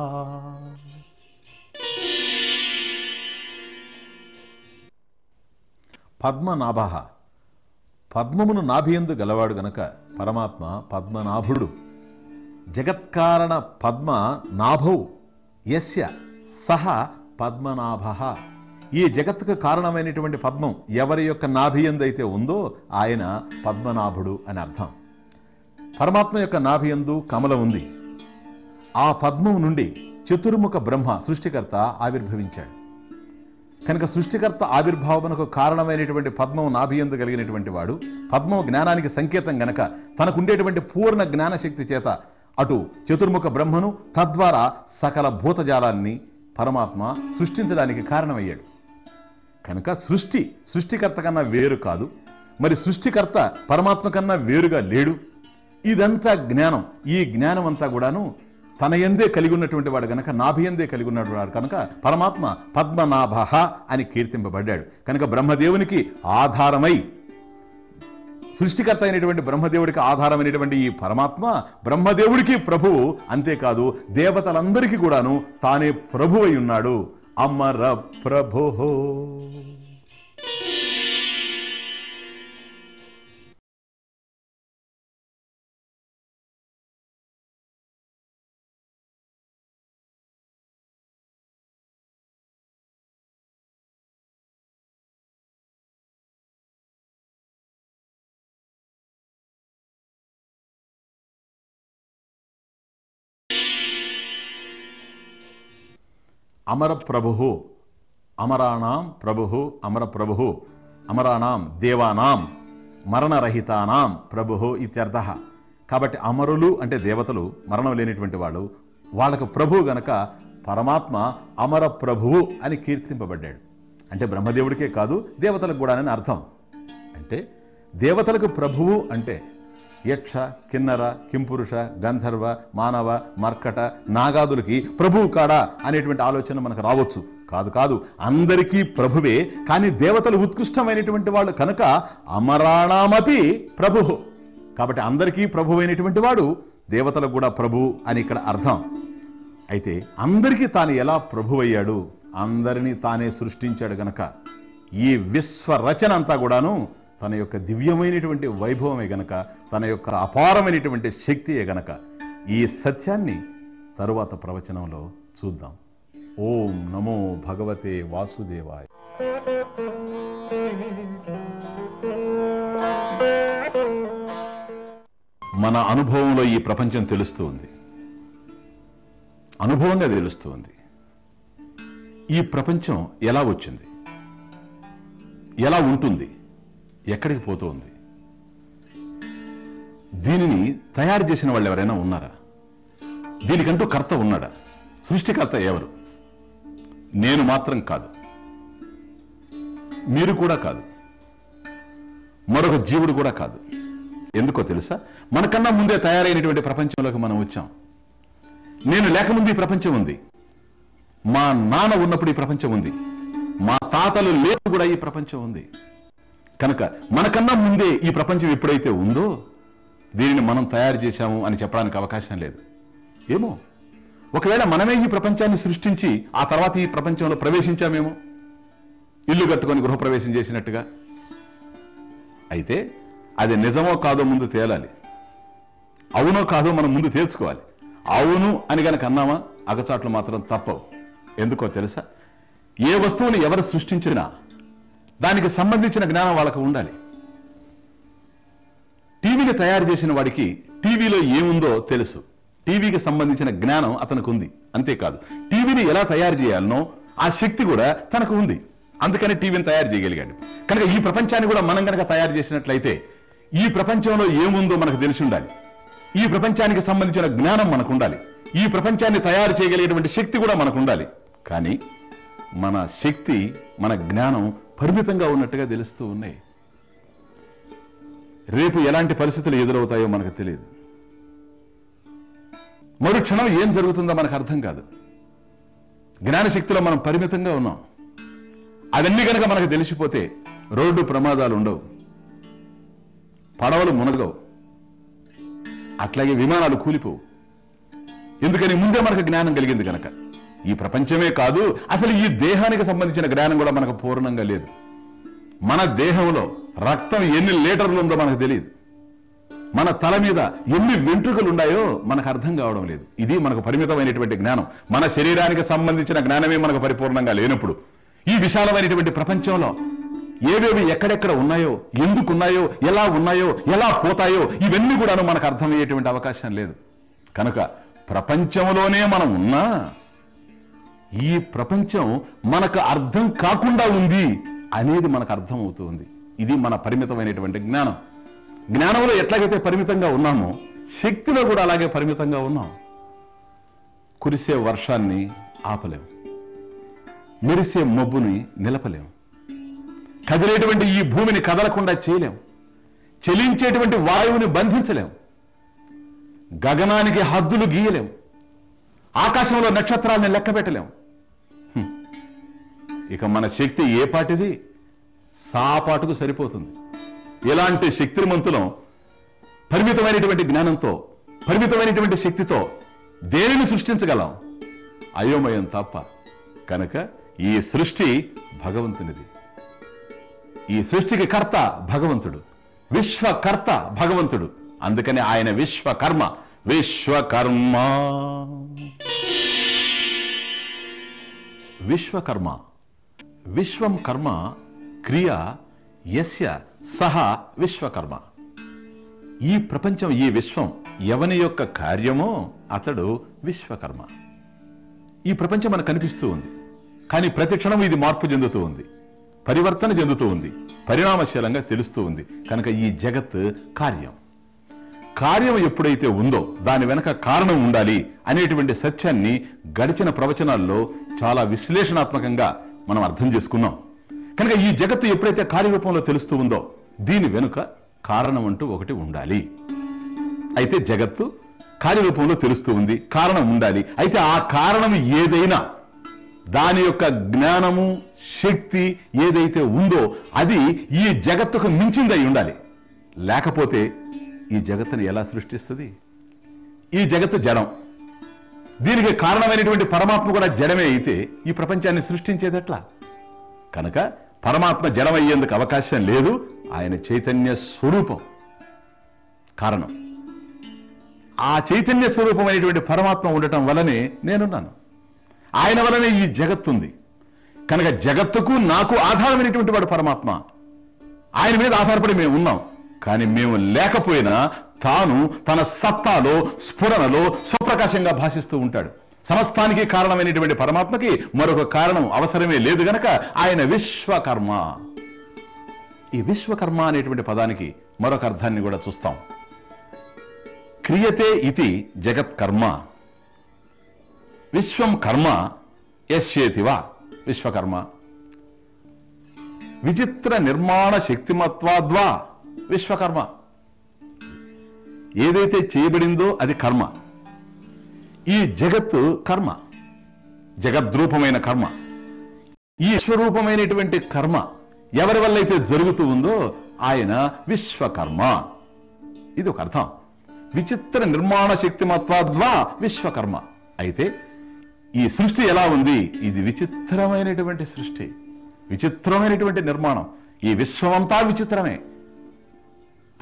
పద్మనాభ పద్మమును నాభియందు గలవాడు గనక పరమాత్మ పద్మనాభుడు జగత్కారణ పద్మ నాభౌ యస్య సహ పద్మనాభ ఈ జగత్తుకు కారణమైనటువంటి పద్మం ఎవరి యొక్క నాభియందైతే ఉందో ఆయన పద్మనాభుడు అని అర్థం పరమాత్మ యొక్క నాభియందు కమలం ఉంది ఆ పద్మం నుండి చతుర్ముఖ బ్రహ్మ సృష్టికర్త ఆవిర్భవించాడు కనుక సృష్టికర్త ఆవిర్భావమునకు కారణమైనటువంటి పద్మం నాభియందు కలిగినటువంటి వాడు పద్మం జ్ఞానానికి సంకేతం గనక తనకుండేటువంటి పూర్ణ జ్ఞానశక్తి చేత అటు చతుర్ముఖ బ్రహ్మను తద్వారా సకల భూతజాలాన్ని పరమాత్మ సృష్టించడానికి కారణమయ్యాడు కనుక సృష్టి సృష్టికర్త కన్నా వేరు కాదు మరి సృష్టికర్త పరమాత్మ కన్నా వేరుగా లేడు ఇదంతా జ్ఞానం ఈ జ్ఞానం అంతా కూడాను తన ఎందే కలిగి ఉన్నటువంటి వాడు గనక నాభియందే కలిగి ఉన్నటువంటి వాడు కనుక పరమాత్మ పద్మనాభ అని కీర్తింపబడ్డాడు కనుక బ్రహ్మదేవునికి ఆధారమై సృష్టికర్త అయినటువంటి బ్రహ్మదేవుడికి ఆధారమైనటువంటి ఈ పరమాత్మ బ్రహ్మదేవుడికి ప్రభువు అంతేకాదు దేవతలందరికీ కూడాను తానే ప్రభు అయి ఉన్నాడు అమర ప్రభో అమర ప్రభు అమరాణం ప్రభు అమర ప్రభు అమరాణం దేవానాం మరణరహితానాం ప్రభు ఇత్యర్థ కాబట్టి అమరులు అంటే దేవతలు మరణం లేనిటువంటి వాళ్ళు వాళ్ళకు ప్రభు గనక పరమాత్మ అమర ప్రభువు అని కీర్తింపబడ్డాడు అంటే బ్రహ్మదేవుడికే కాదు దేవతలకు కూడా అని అర్థం అంటే దేవతలకు ప్రభువు అంటే యక్ష కిన్నర కింపురుష గంధర్వ మానవ మర్కట నాగాదులకి ప్రభువు కాడా అనేటువంటి ఆలోచన మనకు రావచ్చు కాదు కాదు అందరికీ ప్రభువే కానీ దేవతలు ఉత్కృష్టమైనటువంటి వాళ్ళు కనుక అమరాణామపి ప్రభు కాబట్టి అందరికీ ప్రభువైనటువంటి వాడు దేవతలకు కూడా ప్రభు అని ఇక్కడ అర్థం అయితే అందరికీ తాను ఎలా ప్రభువయ్యాడు అందరినీ తానే సృష్టించాడు గనక ఈ విశ్వ రచన అంతా కూడాను తన యొక్క దివ్యమైనటువంటి వైభవమే గనక తన యొక్క అపారమైనటువంటి శక్తియే గనక ఈ సత్యాన్ని తరువాత ప్రవచనంలో చూద్దాం ఓం నమో భగవతే వాసుదేవాయ మన అనుభవంలో ఈ ప్రపంచం తెలుస్తూ ఉంది అనుభవంగా తెలుస్తూ ఉంది ఈ ప్రపంచం ఎలా వచ్చింది ఎలా ఉంటుంది ఎక్కడికి పోతుంది దీనిని తయారు చేసిన వాళ్ళు ఎవరైనా ఉన్నారా దీనికంటూ కర్త ఉన్నాడా సృష్టికర్త ఎవరు నేను మాత్రం కాదు మీరు కూడా కాదు మరొక జీవుడు కూడా కాదు ఎందుకో తెలుసా మనకన్నా ముందే తయారైనటువంటి ప్రపంచంలోకి మనం వచ్చాం నేను లేకముందు ఈ ప్రపంచం ఉంది మా నాన్న ఉన్నప్పుడు ఈ ప్రపంచం ఉంది మా తాతలు లేవు కూడా ఈ ప్రపంచం ఉంది కనుక మనకన్నా ముందే ఈ ప్రపంచం ఎప్పుడైతే ఉందో దీనిని మనం తయారు చేశాము అని చెప్పడానికి అవకాశం లేదు ఏమో ఒకవేళ మనమే ఈ ప్రపంచాన్ని సృష్టించి ఆ తర్వాత ఈ ప్రపంచంలో ప్రవేశించామేమో ఇల్లు కట్టుకొని గృహప్రవేశం చేసినట్టుగా అయితే అది నిజమో కాదో ముందు తేలాలి అవునో కాదో మనం ముందు తేల్చుకోవాలి అవును అని గనక అన్నామా అగచాట్లు మాత్రం తప్పవు ఎందుకో తెలుసా ఏ వస్తువుని ఎవరు సృష్టించినా దానికి సంబంధించిన జ్ఞానం వాళ్ళకు ఉండాలి టీవీని తయారు చేసిన వాడికి టీవీలో ఏముందో తెలుసు టీవీకి సంబంధించిన జ్ఞానం అతనికి ఉంది అంతేకాదు టీవీని ఎలా తయారు చేయాలనో ఆ శక్తి కూడా తనకు ఉంది అందుకని టీవీని తయారు చేయగలిగాడు కనుక ఈ ప్రపంచాన్ని కూడా మనం కనుక తయారు చేసినట్లయితే ఈ ప్రపంచంలో ఏముందో మనకు తెలిసి ఉండాలి ఈ ప్రపంచానికి సంబంధించిన జ్ఞానం మనకు ఉండాలి ఈ ప్రపంచాన్ని తయారు చేయగలిగేటువంటి శక్తి కూడా మనకు ఉండాలి కానీ మన శక్తి మన జ్ఞానం పరిమితంగా ఉన్నట్టుగా తెలుస్తూ ఉన్నాయి రేపు ఎలాంటి పరిస్థితులు ఎదురవుతాయో మనకు తెలియదు మరు క్షణం ఏం జరుగుతుందో మనకు అర్థం కాదు జ్ఞానశక్తిలో మనం పరిమితంగా ఉన్నాం అవన్నీ కనుక మనకు తెలిసిపోతే రోడ్డు ప్రమాదాలు ఉండవు పడవలు మునగవు అట్లాగే విమానాలు కూలిపోవు ఎందుకని ముందే మనకు జ్ఞానం కలిగింది కనుక ఈ ప్రపంచమే కాదు అసలు ఈ దేహానికి సంబంధించిన జ్ఞానం కూడా మనకు పూర్ణంగా లేదు మన దేహంలో రక్తం ఎన్ని లీటర్లు ఉందో మనకు తెలియదు మన తల మీద ఎన్ని వెంట్రుకలు ఉన్నాయో మనకు అర్థం కావడం లేదు ఇది మనకు పరిమితమైనటువంటి జ్ఞానం మన శరీరానికి సంబంధించిన జ్ఞానమే మనకు పరిపూర్ణంగా లేనప్పుడు ఈ విశాలమైనటువంటి ప్రపంచంలో ఏవేవి ఎక్కడెక్కడ ఉన్నాయో ఎందుకున్నాయో ఎలా ఉన్నాయో ఎలా పోతాయో ఇవన్నీ కూడాను మనకు అర్థమయ్యేటువంటి అవకాశం లేదు కనుక ప్రపంచంలోనే మనం ఉన్నా ఈ ప్రపంచం మనకు అర్థం కాకుండా ఉంది అనేది మనకు అర్థం అవుతుంది ఇది మన పరిమితమైనటువంటి జ్ఞానం జ్ఞానంలో ఎట్లాగైతే పరిమితంగా ఉన్నామో శక్తిలో కూడా అలాగే పరిమితంగా ఉన్నాం కురిసే వర్షాన్ని ఆపలేం మెరిసే మబ్బుని నిలపలేం కదిలేటువంటి ఈ భూమిని కదలకుండా చేయలేం చెలించేటువంటి వాయువుని బంధించలేం గగనానికి హద్దులు గీయలేం ఆకాశంలో నక్షత్రాలను లెక్క పెట్టలేం హ్మ్. ఇక మన శక్తి ఏ పాటిది సాపాటుకు సరిపోతుంది ఇలాంటి శక్తిమంతులం పరిమితమైనటువంటి జ్ఞానంతో పరిమితమైనటువంటి శక్తితో దేనిని సృష్టించగలం అయోమయం తప్ప కనుక ఈ సృష్టి భగవంతునిది ఈ సృష్టికి కర్త భగవంతుడు విశ్వకర్త భగవంతుడు అందుకని ఆయన విశ్వకర్మ విశ్వకర్మ విశ్వకర్మ విశ్వం కర్మ క్రియ యస్య సహ విశ్వకర్మ ఈ ప్రపంచం ఈ విశ్వం ఎవని యొక్క కార్యమో అతడు విశ్వకర్మ ఈ ప్రపంచం మనకు కనిపిస్తూ ఉంది కానీ ప్రతి క్షణం ఇది మార్పు చెందుతూ ఉంది పరివర్తన చెందుతూ ఉంది పరిణామశీలంగా తెలుస్తూ ఉంది కనుక ఈ జగత్ కార్యం కార్యం ఎప్పుడైతే ఉందో దాని వెనక కారణం ఉండాలి అనేటువంటి సత్యాన్ని గడిచిన ప్రవచనాల్లో చాలా విశ్లేషణాత్మకంగా మనం అర్థం చేసుకున్నాం కనుక ఈ జగత్తు ఎప్పుడైతే కార్యరూపంలో తెలుస్తూ ఉందో దీని వెనుక కారణం అంటూ ఒకటి ఉండాలి అయితే జగత్తు కార్యరూపంలో తెలుస్తూ ఉంది కారణం ఉండాలి అయితే ఆ కారణం ఏదైనా దాని యొక్క జ్ఞానము శక్తి ఏదైతే ఉందో అది ఈ జగత్తుకు మించిందై ఉండాలి లేకపోతే ఈ జగత్తుని ఎలా సృష్టిస్తుంది ఈ జగత్తు జడం దీనికి కారణమైనటువంటి పరమాత్మ కూడా జడమే అయితే ఈ ప్రపంచాన్ని సృష్టించేదెట్లా కనుక పరమాత్మ జడమయ్యేందుకు అవకాశం లేదు ఆయన చైతన్య స్వరూపం కారణం ఆ చైతన్య స్వరూపమైనటువంటి పరమాత్మ ఉండటం వలనే నేనున్నాను ఆయన వలనే ఈ జగత్తుంది కనుక జగత్తుకు నాకు ఆధారమైనటువంటి వాడు పరమాత్మ ఆయన మీద ఆధారపడి మేము ఉన్నాం కానీ మేము లేకపోయినా తాను తన సత్తాలో స్ఫురణలో స్వప్రకాశంగా భాషిస్తూ ఉంటాడు సమస్తానికి కారణమైనటువంటి పరమాత్మకి మరొక కారణం అవసరమే లేదు గనక ఆయన విశ్వకర్మ ఈ విశ్వకర్మ అనేటువంటి పదానికి మరొక అర్థాన్ని కూడా చూస్తాం క్రియతే ఇది జగత్కర్మ విశ్వం కర్మ యశ్యేతివా విశ్వకర్మ విచిత్ర నిర్మాణ శక్తిమత్వాద్వా విశ్వకర్మ ఏదైతే చేయబడిందో అది కర్మ ఈ జగత్తు కర్మ జగద్రూపమైన కర్మ ఈ విశ్వరూపమైనటువంటి కర్మ ఎవరి వల్ల అయితే జరుగుతూ ఉందో ఆయన విశ్వకర్మ ఇది ఒక అర్థం విచిత్ర నిర్మాణ శక్తిమత్వాద్వా విశ్వకర్మ అయితే ఈ సృష్టి ఎలా ఉంది ఇది విచిత్రమైనటువంటి సృష్టి విచిత్రమైనటువంటి నిర్మాణం ఈ విశ్వమంతా విచిత్రమే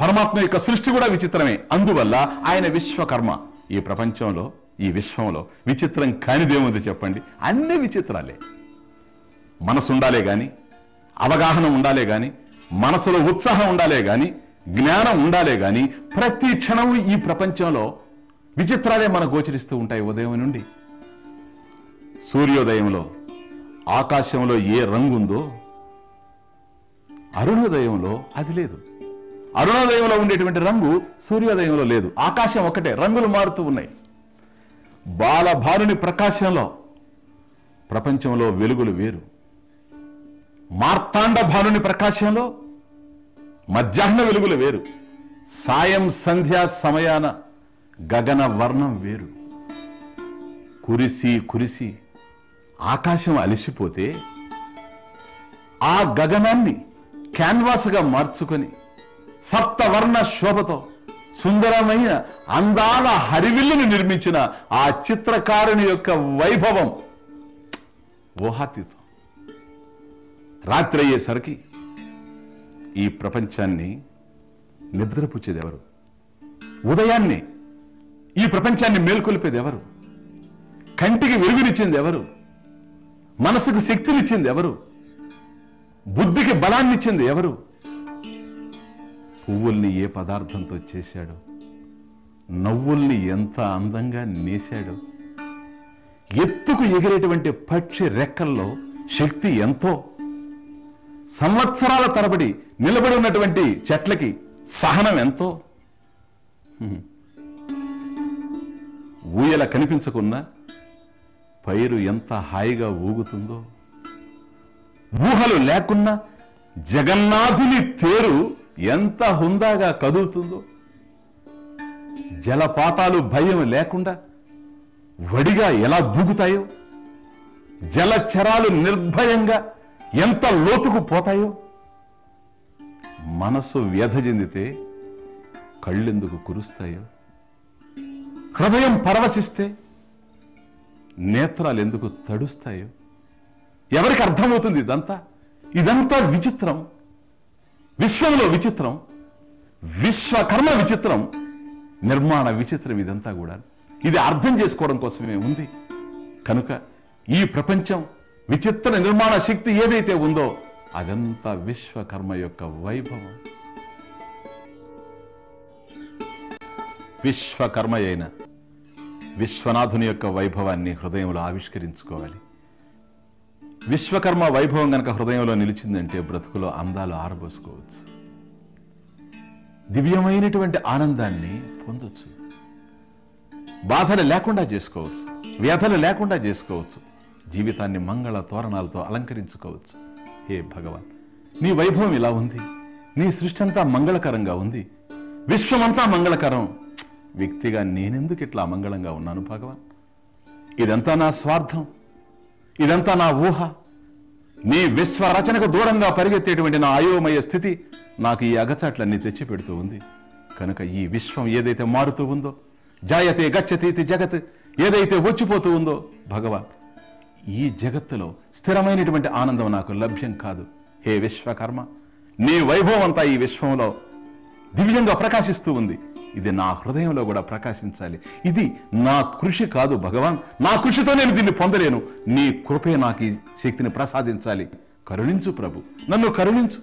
పరమాత్మ యొక్క సృష్టి కూడా విచిత్రమే అందువల్ల ఆయన విశ్వకర్మ ఈ ప్రపంచంలో ఈ విశ్వంలో విచిత్రం కానిదేముంది చెప్పండి అన్ని విచిత్రాలే మనసు ఉండాలే గాని అవగాహన ఉండాలే గాని మనసులో ఉత్సాహం ఉండాలే గాని జ్ఞానం ఉండాలే గాని ప్రతి క్షణము ఈ ప్రపంచంలో విచిత్రాలే మనకు గోచరిస్తూ ఉంటాయి ఉదయం నుండి సూర్యోదయంలో ఆకాశంలో ఏ రంగు ఉందో అరుణోదయంలో అది లేదు అరుణోదయంలో ఉండేటువంటి రంగు సూర్యోదయంలో లేదు ఆకాశం ఒకటే రంగులు మారుతూ ఉన్నాయి బాలభారుని ప్రకాశంలో ప్రపంచంలో వెలుగులు వేరు మార్తాండ భానుని ప్రకాశంలో మధ్యాహ్న వెలుగులు వేరు సాయం సంధ్యా సమయాన గగన వర్ణం వేరు కురిసి కురిసి ఆకాశం అలిసిపోతే ఆ గగనాన్ని క్యాన్వాస్గా మార్చుకొని సప్తవర్ణ శోభతో సుందరమైన అందాల హరివిల్లును నిర్మించిన ఆ చిత్రకారుని యొక్క వైభవం ఊహాతీతం రాత్రి అయ్యేసరికి ఈ ప్రపంచాన్ని నిద్రపుచ్చేది ఎవరు ఉదయాన్నే ఈ ప్రపంచాన్ని మేల్కొల్పేది ఎవరు కంటికి వెలుగునిచ్చింది ఎవరు మనసుకు శక్తినిచ్చింది ఎవరు బుద్ధికి బలాన్నిచ్చింది ఎవరు పువ్వుల్ని ఏ పదార్థంతో చేశాడు నవ్వుల్ని ఎంత అందంగా నేశాడు ఎత్తుకు ఎగిరేటువంటి పక్షి రెక్కల్లో శక్తి ఎంతో సంవత్సరాల తరబడి నిలబడి ఉన్నటువంటి చెట్లకి సహనం ఎంతో హ్మ్. ఊయల కనిపించకున్నా పైరు ఎంత హాయిగా ఊగుతుందో ఊహలు లేకున్నా జగన్నాథుని తేరు ఎంత హుందాగా కదులుతుందో జలపాతాలు భయం లేకుండా వడిగా ఎలా దూకుతాయో జలచరాలు నిర్భయంగా ఎంత లోతుకు పోతాయో మనసు వ్యధ చెందితే కళ్ళెందుకు కురుస్తాయో హృదయం పరవశిస్తే నేత్రాలు ఎందుకు తడుస్తాయో ఎవరికి అర్థమవుతుంది ఇదంతా ఇదంతా విచిత్రం విశ్వంలో విచిత్రం విశ్వకర్మ విచిత్రం నిర్మాణ విచిత్రం ఇదంతా కూడా ఇది అర్థం చేసుకోవడం కోసమే ఉంది కనుక ఈ ప్రపంచం విచిత్ర నిర్మాణ శక్తి ఏదైతే ఉందో అదంతా విశ్వకర్మ యొక్క వైభవం విశ్వకర్మ అయిన విశ్వనాథుని యొక్క వైభవాన్ని హృదయంలో ఆవిష్కరించుకోవాలి విశ్వకర్మ వైభవం గనక హృదయంలో నిలిచిందంటే బ్రతుకులో అందాలు ఆరబోసుకోవచ్చు దివ్యమైనటువంటి ఆనందాన్ని పొందొచ్చు బాధలు లేకుండా చేసుకోవచ్చు వ్యధలు లేకుండా చేసుకోవచ్చు జీవితాన్ని మంగళ తోరణాలతో అలంకరించుకోవచ్చు హే భగవాన్ నీ వైభవం ఇలా ఉంది నీ సృష్టి అంతా మంగళకరంగా ఉంది విశ్వమంతా మంగళకరం వ్యక్తిగా నేనెందుకు ఇట్లా అమంగళంగా ఉన్నాను భగవాన్ ఇదంతా నా స్వార్థం ఇదంతా నా ఊహ నీ విశ్వ రచనకు దూరంగా పరిగెత్తేటువంటి నా అయోమయ స్థితి నాకు ఈ అగచాట్లన్నీ తెచ్చి పెడుతూ ఉంది కనుక ఈ విశ్వం ఏదైతే మారుతూ ఉందో జాయతే గచ్చతీతి జగత్ ఏదైతే వచ్చిపోతూ ఉందో భగవాన్ ఈ జగత్తులో స్థిరమైనటువంటి ఆనందం నాకు లభ్యం కాదు హే విశ్వకర్మ నీ వైభవం అంతా ఈ విశ్వంలో దివ్యంగా ప్రకాశిస్తూ ఉంది ఇది నా హృదయంలో కూడా ప్రకాశించాలి ఇది నా కృషి కాదు భగవాన్ నా కృషితో నేను దీన్ని పొందలేను నీ కృపే నాకు ఈ శక్తిని ప్రసాదించాలి కరుణించు ప్రభు నన్ను కరుణించు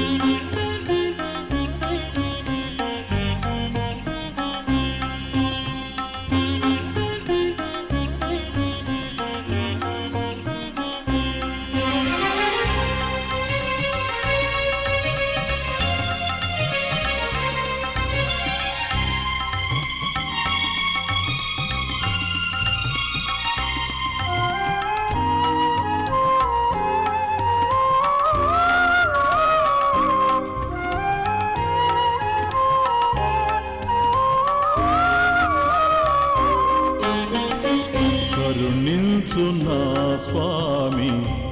కరుణించు నా స్వామి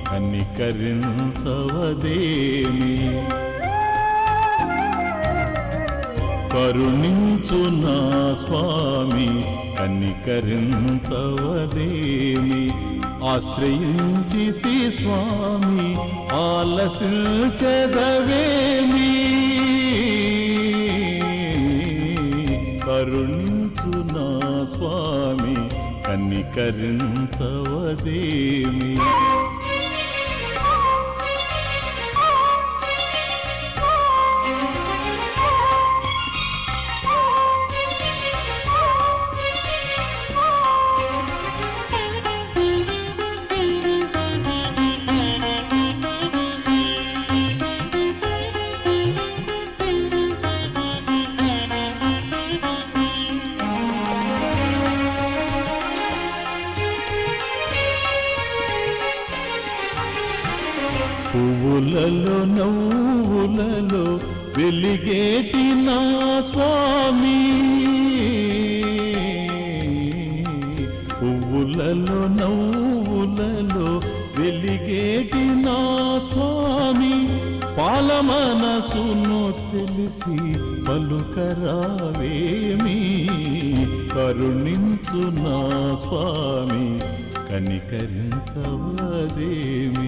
కనికరించవదేమి కరుణించు నా స్వామి కనికరించవదేమి ఆశ్రయించితి స్వామి ఆలసించదవేమి కరుణించు నా స్వామి కనికరించవదేమి పువ్వులలో నవ్వులలో వెలిగేటి నా స్వామి పువ్వులలో నవ్వులలో వెలిగేటి నా స్వామి పాల మనసును తెలిసి పలుకరావేమి కరుణించు నా స్వామి కనికరించవదేమి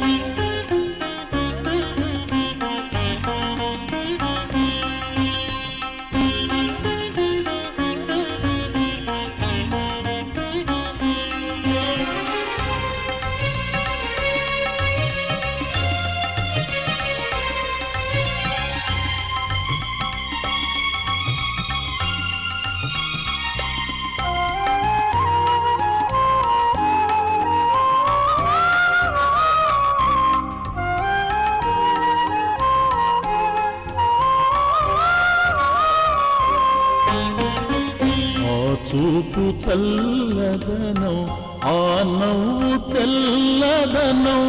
ఆ చూపు చల్లదనం ఆ నవ్వు తెల్లదనం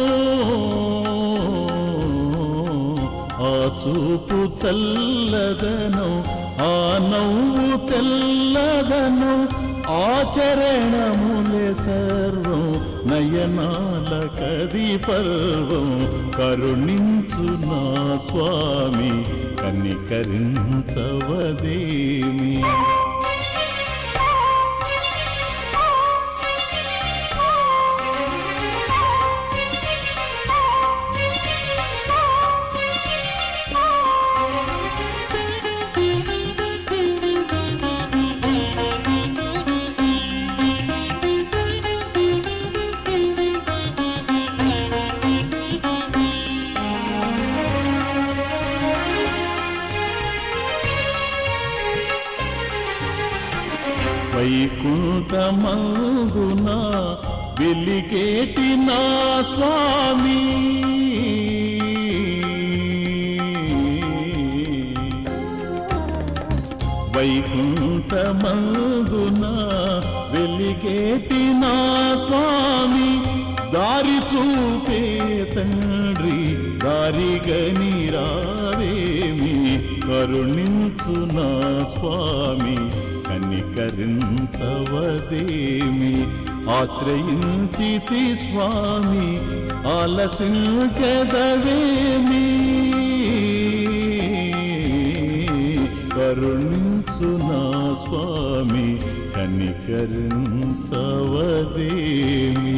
ఆ చూపు చల్లదనం ఆ నవ్వు తెల్లదనం ఆచరణములే సర్వం నయనాల కది పర్వం కరుణించు నా స్వామి కనికరించవదేమి వైకుంఠమందున వెలిగేటి నా స్వామి వైకుంఠమందున వెలిగేటి నా స్వామి దారి చూపే తండ్రి దారిగని రావేమి కరుణించు నా స్వామి కనికరించవదేమి ఆశ్రయించితి స్వామి ఆలసించదవేమి కరుణించు నా స్వామి కనికరించవదేమి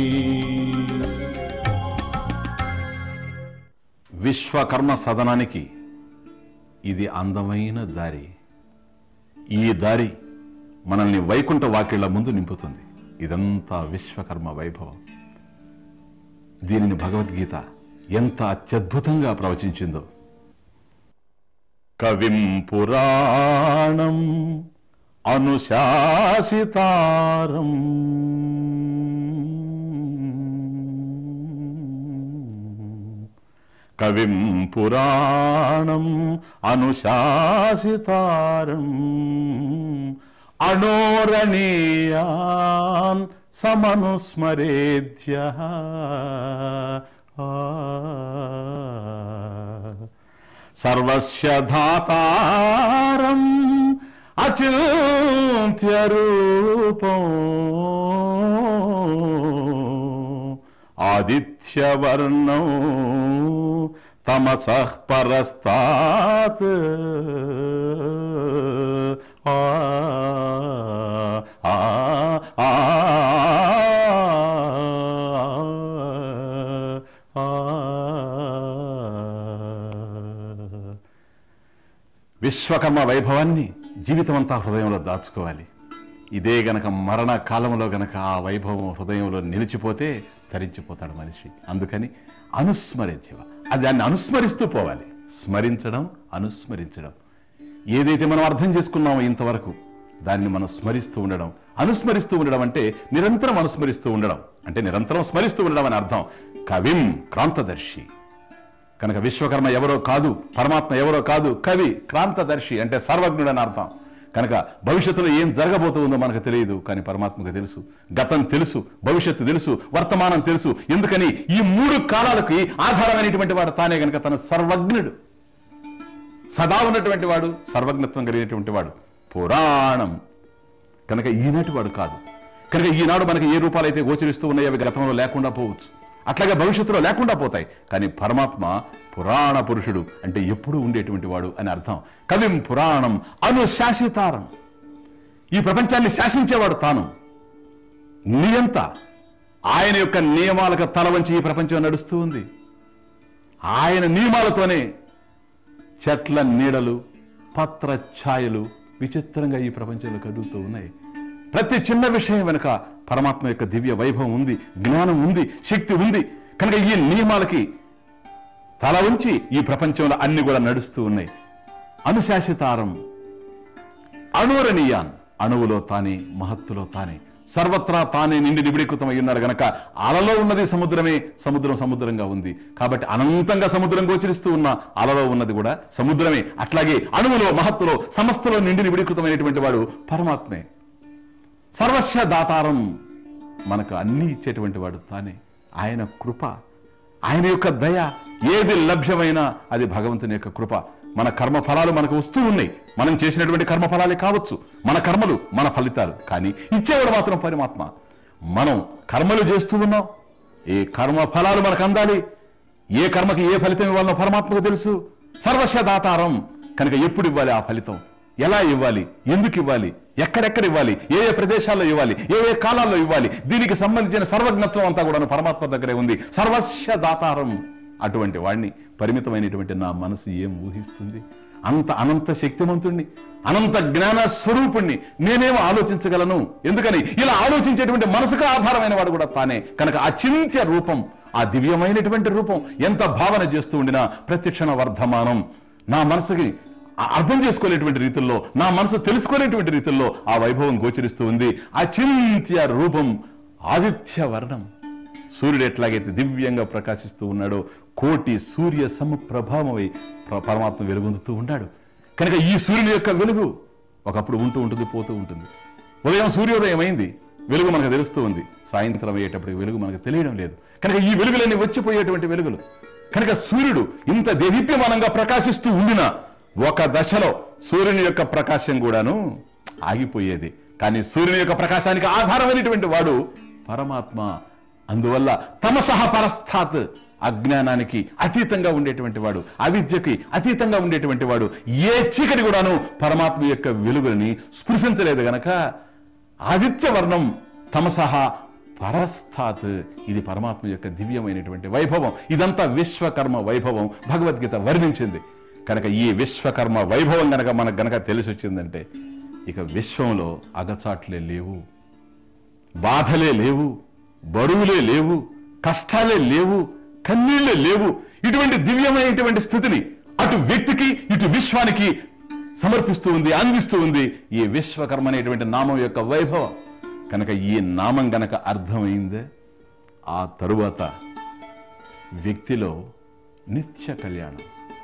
విశ్వకర్మ సదనానికి ఇది అందమైన దారి ఈ దారి మనల్ని వైకుంఠ వాకిళ్ల ముందు నింపుతుంది ఇదంతా విశ్వకర్మ వైభవం దీనిని భగవద్గీత ఎంత అత్యద్భుతంగా ప్రవచించిందో కవిం పురాణం అనుశాసితారం కవిం పురాణం అనుశాసితారం అణోరణీయాన్ సమనుస్మరేద్య సర్వస్య ధాతారం అచింత్య రూపం ఆదిత్యవర్ణం తమసః పరస్తాత్ ఆ ఆ ఆ విశ్వకర్మ వైభవాన్ని జీవితం అంతా హృదయంలో దాచుకోవాలి ఇదే గనక మరణ కాలంలో గనక ఆ వైభవం హృదయంలో నిలిచిపోతే తరించిపోతాడు మనిషి అందుకని అనుస్మరించేవ అది దాన్ని అనుస్మరిస్తూ పోవాలి స్మరించడం అనుస్మరించడం ఏదైతే మనం అర్థం చేసుకున్నామో ఇంతవరకు దాన్ని మనం స్మరిస్తూ ఉండడం అనుస్మరిస్తూ ఉండడం అంటే నిరంతరం అనుస్మరిస్తూ ఉండడం అంటే నిరంతరం స్మరిస్తూ ఉండడం అని అర్థం కవిం క్రాంతదర్శి కనుక విశ్వకర్మ ఎవరో కాదు పరమాత్మ ఎవరో కాదు కవి క్రాంతదర్శి అంటే సర్వజ్ఞుడు అని అర్థం కనుక భవిష్యత్తులో ఏం జరగబోతుందో మనకు తెలియదు కానీ పరమాత్మకు తెలుసు గతం తెలుసు భవిష్యత్తు తెలుసు వర్తమానం తెలుసు ఎందుకని ఈ మూడు కాలాలకి ఆధారమైనటువంటి వాడు తానే గనక తన సర్వజ్ఞుడు సదా ఉన్నటువంటి వాడు సర్వజ్ఞత్వం కలిగినటువంటి వాడు పురాణం కనుక ఈనాటి వాడు కాదు కనుక ఈనాడు మనకి ఏ రూపాలైతే గోచరిస్తూ ఉన్నాయో అవి గతంలో లేకుండా పోవచ్చు అట్లాగే భవిష్యత్తులో లేకుండా పోతాయి కానీ పరమాత్మ పురాణ పురుషుడు అంటే ఎప్పుడూ ఉండేటువంటి వాడు అని అర్థం కవిం పురాణం అనుశాసితారం ఈ ప్రపంచాన్ని శాసించేవాడు తాను నియంత ఆయన యొక్క నియమాలకు తల వంచి ఈ ప్రపంచం నడుస్తూ ఉంది ఆయన నియమాలతోనే చెట్ల నీడలు పత్ర ఛాయలు విచిత్రంగా ఈ ప్రపంచంలో కదులుతూ ఉన్నాయి ప్రతి చిన్న విషయం వెనుక పరమాత్మ యొక్క దివ్య వైభవం ఉంది జ్ఞానం ఉంది శక్తి ఉంది కనుక ఈ నియమాలకి తల ఉంచి ఈ ప్రపంచంలో అన్ని కూడా నడుస్తూ ఉన్నాయి అనుశాసితారం అణువరణీయాన్ అణువులో తానే మహత్తులో తానే సర్వత్రా తానే నిండి నిబిడీకృతమై ఉన్నాడు గనక అలలో ఉన్నది సముద్రమే సముద్రం సముద్రంగా ఉంది కాబట్టి అనంతంగా సముద్రం గోచరిస్తూ ఉన్న అలలో ఉన్నది కూడా సముద్రమే అట్లాగే అణువులో మహత్తులో సమస్తలో నిండి నిబిడీకృతమైనటువంటి వాడు పరమాత్మే సర్వస్వ దాతారం మనకు అన్ని ఇచ్చేటువంటి వాడు తానే ఆయన కృప ఆయన యొక్క దయ ఏది లభ్యమైనా అది భగవంతుని యొక్క కృప మన కర్మ ఫలాలు మనకు వస్తూ ఉన్నాయి మనం చేసినటువంటి కర్మ ఫలాలే కావచ్చు మన కర్మలు మన ఫలితాలు కానీ ఇచ్చేవాడు మాత్రం పరమాత్మ మనం కర్మలు చేస్తూ ఉన్నాం ఏ కర్మ ఫలాలు మనకు అందాలి ఏ కర్మకి ఏ ఫలితం ఇవ్వాలో పరమాత్మకు తెలుసు సర్వస్వ దాతారం కనుక ఎప్పుడు ఇవ్వాలి ఆ ఫలితం ఎలా ఇవ్వాలి ఎందుకు ఇవ్వాలి ఎక్కడెక్కడ ఇవ్వాలి ఏ ఏ ప్రదేశాల్లో ఇవ్వాలి ఏ ఏ కాలాల్లో ఇవ్వాలి దీనికి సంబంధించిన సర్వజ్ఞత్వం అంతా కూడా పరమాత్మ దగ్గరే ఉంది సర్వస్వ దాతారం అటువంటి వాడిని పరిమితమైనటువంటి నా మనసు ఏం ఊహిస్తుంది అంత అనంత శక్తిమంతుణ్ణి అనంత జ్ఞాన స్వరూపుణ్ణి నేనేమో ఆలోచించగలను ఎందుకని ఇలా ఆలోచించేటువంటి మనసుకు ఆధారమైన వాడు కూడా తానే కనుక అచింత్య రూపం ఆ దివ్యమైనటువంటి రూపం ఎంత భావన చేస్తూ ఉండినా ప్రత్యక్షణ వర్ధమానం నా మనసుకి ఆ అర్థం చేసుకోలేటువంటి రీతిలో నా మనసు తెలుసుకోలేటువంటి రీతిలో ఆ వైభవం గోచరిస్తూ ఉంది అచింత్య రూపం ఆదిత్య వర్ణం సూర్యుడు ఎట్లాగైతే దివ్యంగా ప్రకాశిస్తూ ఉన్నాడో కోటి సూర్య సమప్రభావమై ప్ర- పరమాత్మ వెలుగొందుతూ ఉన్నాడు కనుక ఈ సూర్యుని యొక్క వెలుగు ఒకప్పుడు ఉంటూ ఉంటుంది పోతూ ఉంటుంది ఉదయం సూర్యోదయం అయింది వెలుగు మనకు తెలుస్తూ ఉంది సాయంత్రం అయ్యేటప్పటికి వెలుగు మనకు తెలియడం లేదు కనుక ఈ వెలుగులన్నీ వచ్చిపోయేటువంటి వెలుగులు కనుక సూర్యుడు ఇంత దేదీప్యమానంగా ప్రకాశిస్తూ ఉండినా ఒక దశలో సూర్యుని యొక్క ప్రకాశం కూడాను ఆగిపోయేది కానీ సూర్యుని యొక్క ప్రకాశానికి ఆధారమైనటువంటి వాడు పరమాత్మ అందువల్ల తమసహ పరస్థాత్ అజ్ఞానానికి అతీతంగా ఉండేటువంటి వాడు అవిద్యకి అతీతంగా ఉండేటువంటి వాడు ఏ చీకటి కూడాను పరమాత్మ యొక్క వెలుగుని స్పృశించలేదు గనక ఆదిత్య వర్ణం తమసహ పరస్థాత్ ఇది పరమాత్మ యొక్క దివ్యమైనటువంటి వైభవం ఇదంతా విశ్వకర్మ వైభవం భగవద్గీత వర్ణించింది కనుక ఈ విశ్వకర్మ వైభవం గనక మనకు గనక తెలిసి వచ్చిందంటే ఇక విశ్వంలో అగచాట్లే లేవు బాధలే లేవు బరువులే లేవు కష్టాలే లేవు కన్నీళ్లే లేవు ఇటువంటి దివ్యమైనటువంటి స్థితిని అటు వ్యక్తికి ఇటు విశ్వానికి సమర్పిస్తూ ఉంది అందిస్తూ ఉంది ఈ విశ్వకర్మ అనేటువంటి నామం యొక్క వైభవం కనుక ఈ నామం గనక అర్థమైందే ఆ తరువాత వ్యక్తిలో నిత్య కళ్యాణం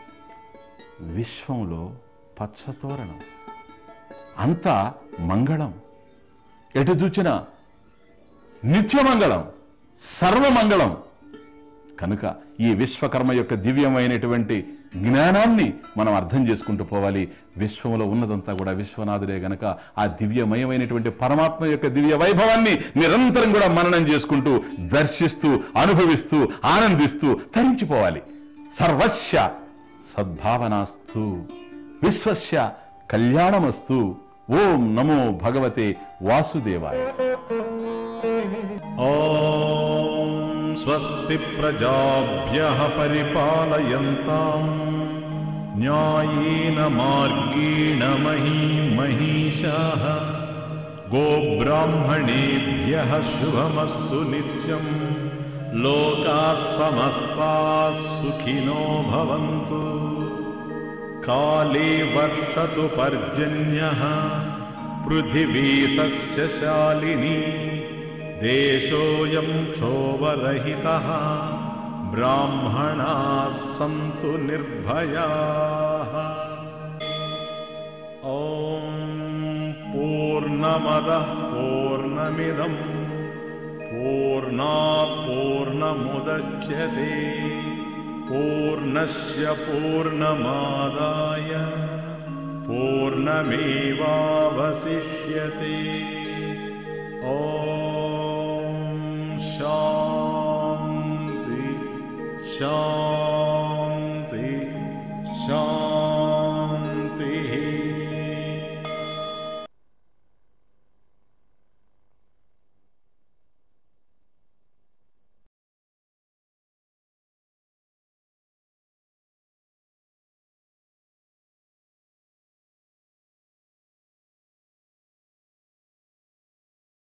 విశ్వంలో పచ్చతోరణం అంతా మంగళం ఎటు చూచినా నిత్యమంగళం సర్వమంగళం కనుక ఈ విశ్వకర్మ యొక్క దివ్యమైనటువంటి జ్ఞానాన్ని మనం అర్థం చేసుకుంటూ పోవాలి విశ్వంలో ఉన్నదంతా కూడా విశ్వనాథుడే గనక ఆ దివ్యమయమైనటువంటి పరమాత్మ యొక్క దివ్య వైభవాన్ని నిరంతరం కూడా మననం చేసుకుంటూ దర్శిస్తూ అనుభవిస్తూ ఆనందిస్తూ తరించిపోవాలి సర్వస్య సద్భావనాస్తు విశ్వస్య కళ్యాణమస్తు ఓం నమో భగవతే వాసుదేవాయ ॐ स्वस्ति प्रजाभ्यः परिपालयन्ताम् न्यायेन मार्गेण मही महिषाः गोब्राह्मणेभ्यः शुभमस्तु नित्यम् लोकाः समस्ताः सुखिनो भवन्तु काले वर्षतु पर्जन्यः पृथिवी सस्यशालिनी देशोऽयं क्षोभरहितः ब्राह्मणाः सन्तु निर्भयाः ॐ पूर्णमदः पूर्णमिदम् पूर्णात् पूर्णमुदच्यते पूर्णस्य पूर्णमादाय पूर्णमेवावशिष्यते ॐ शान्ति शान्ति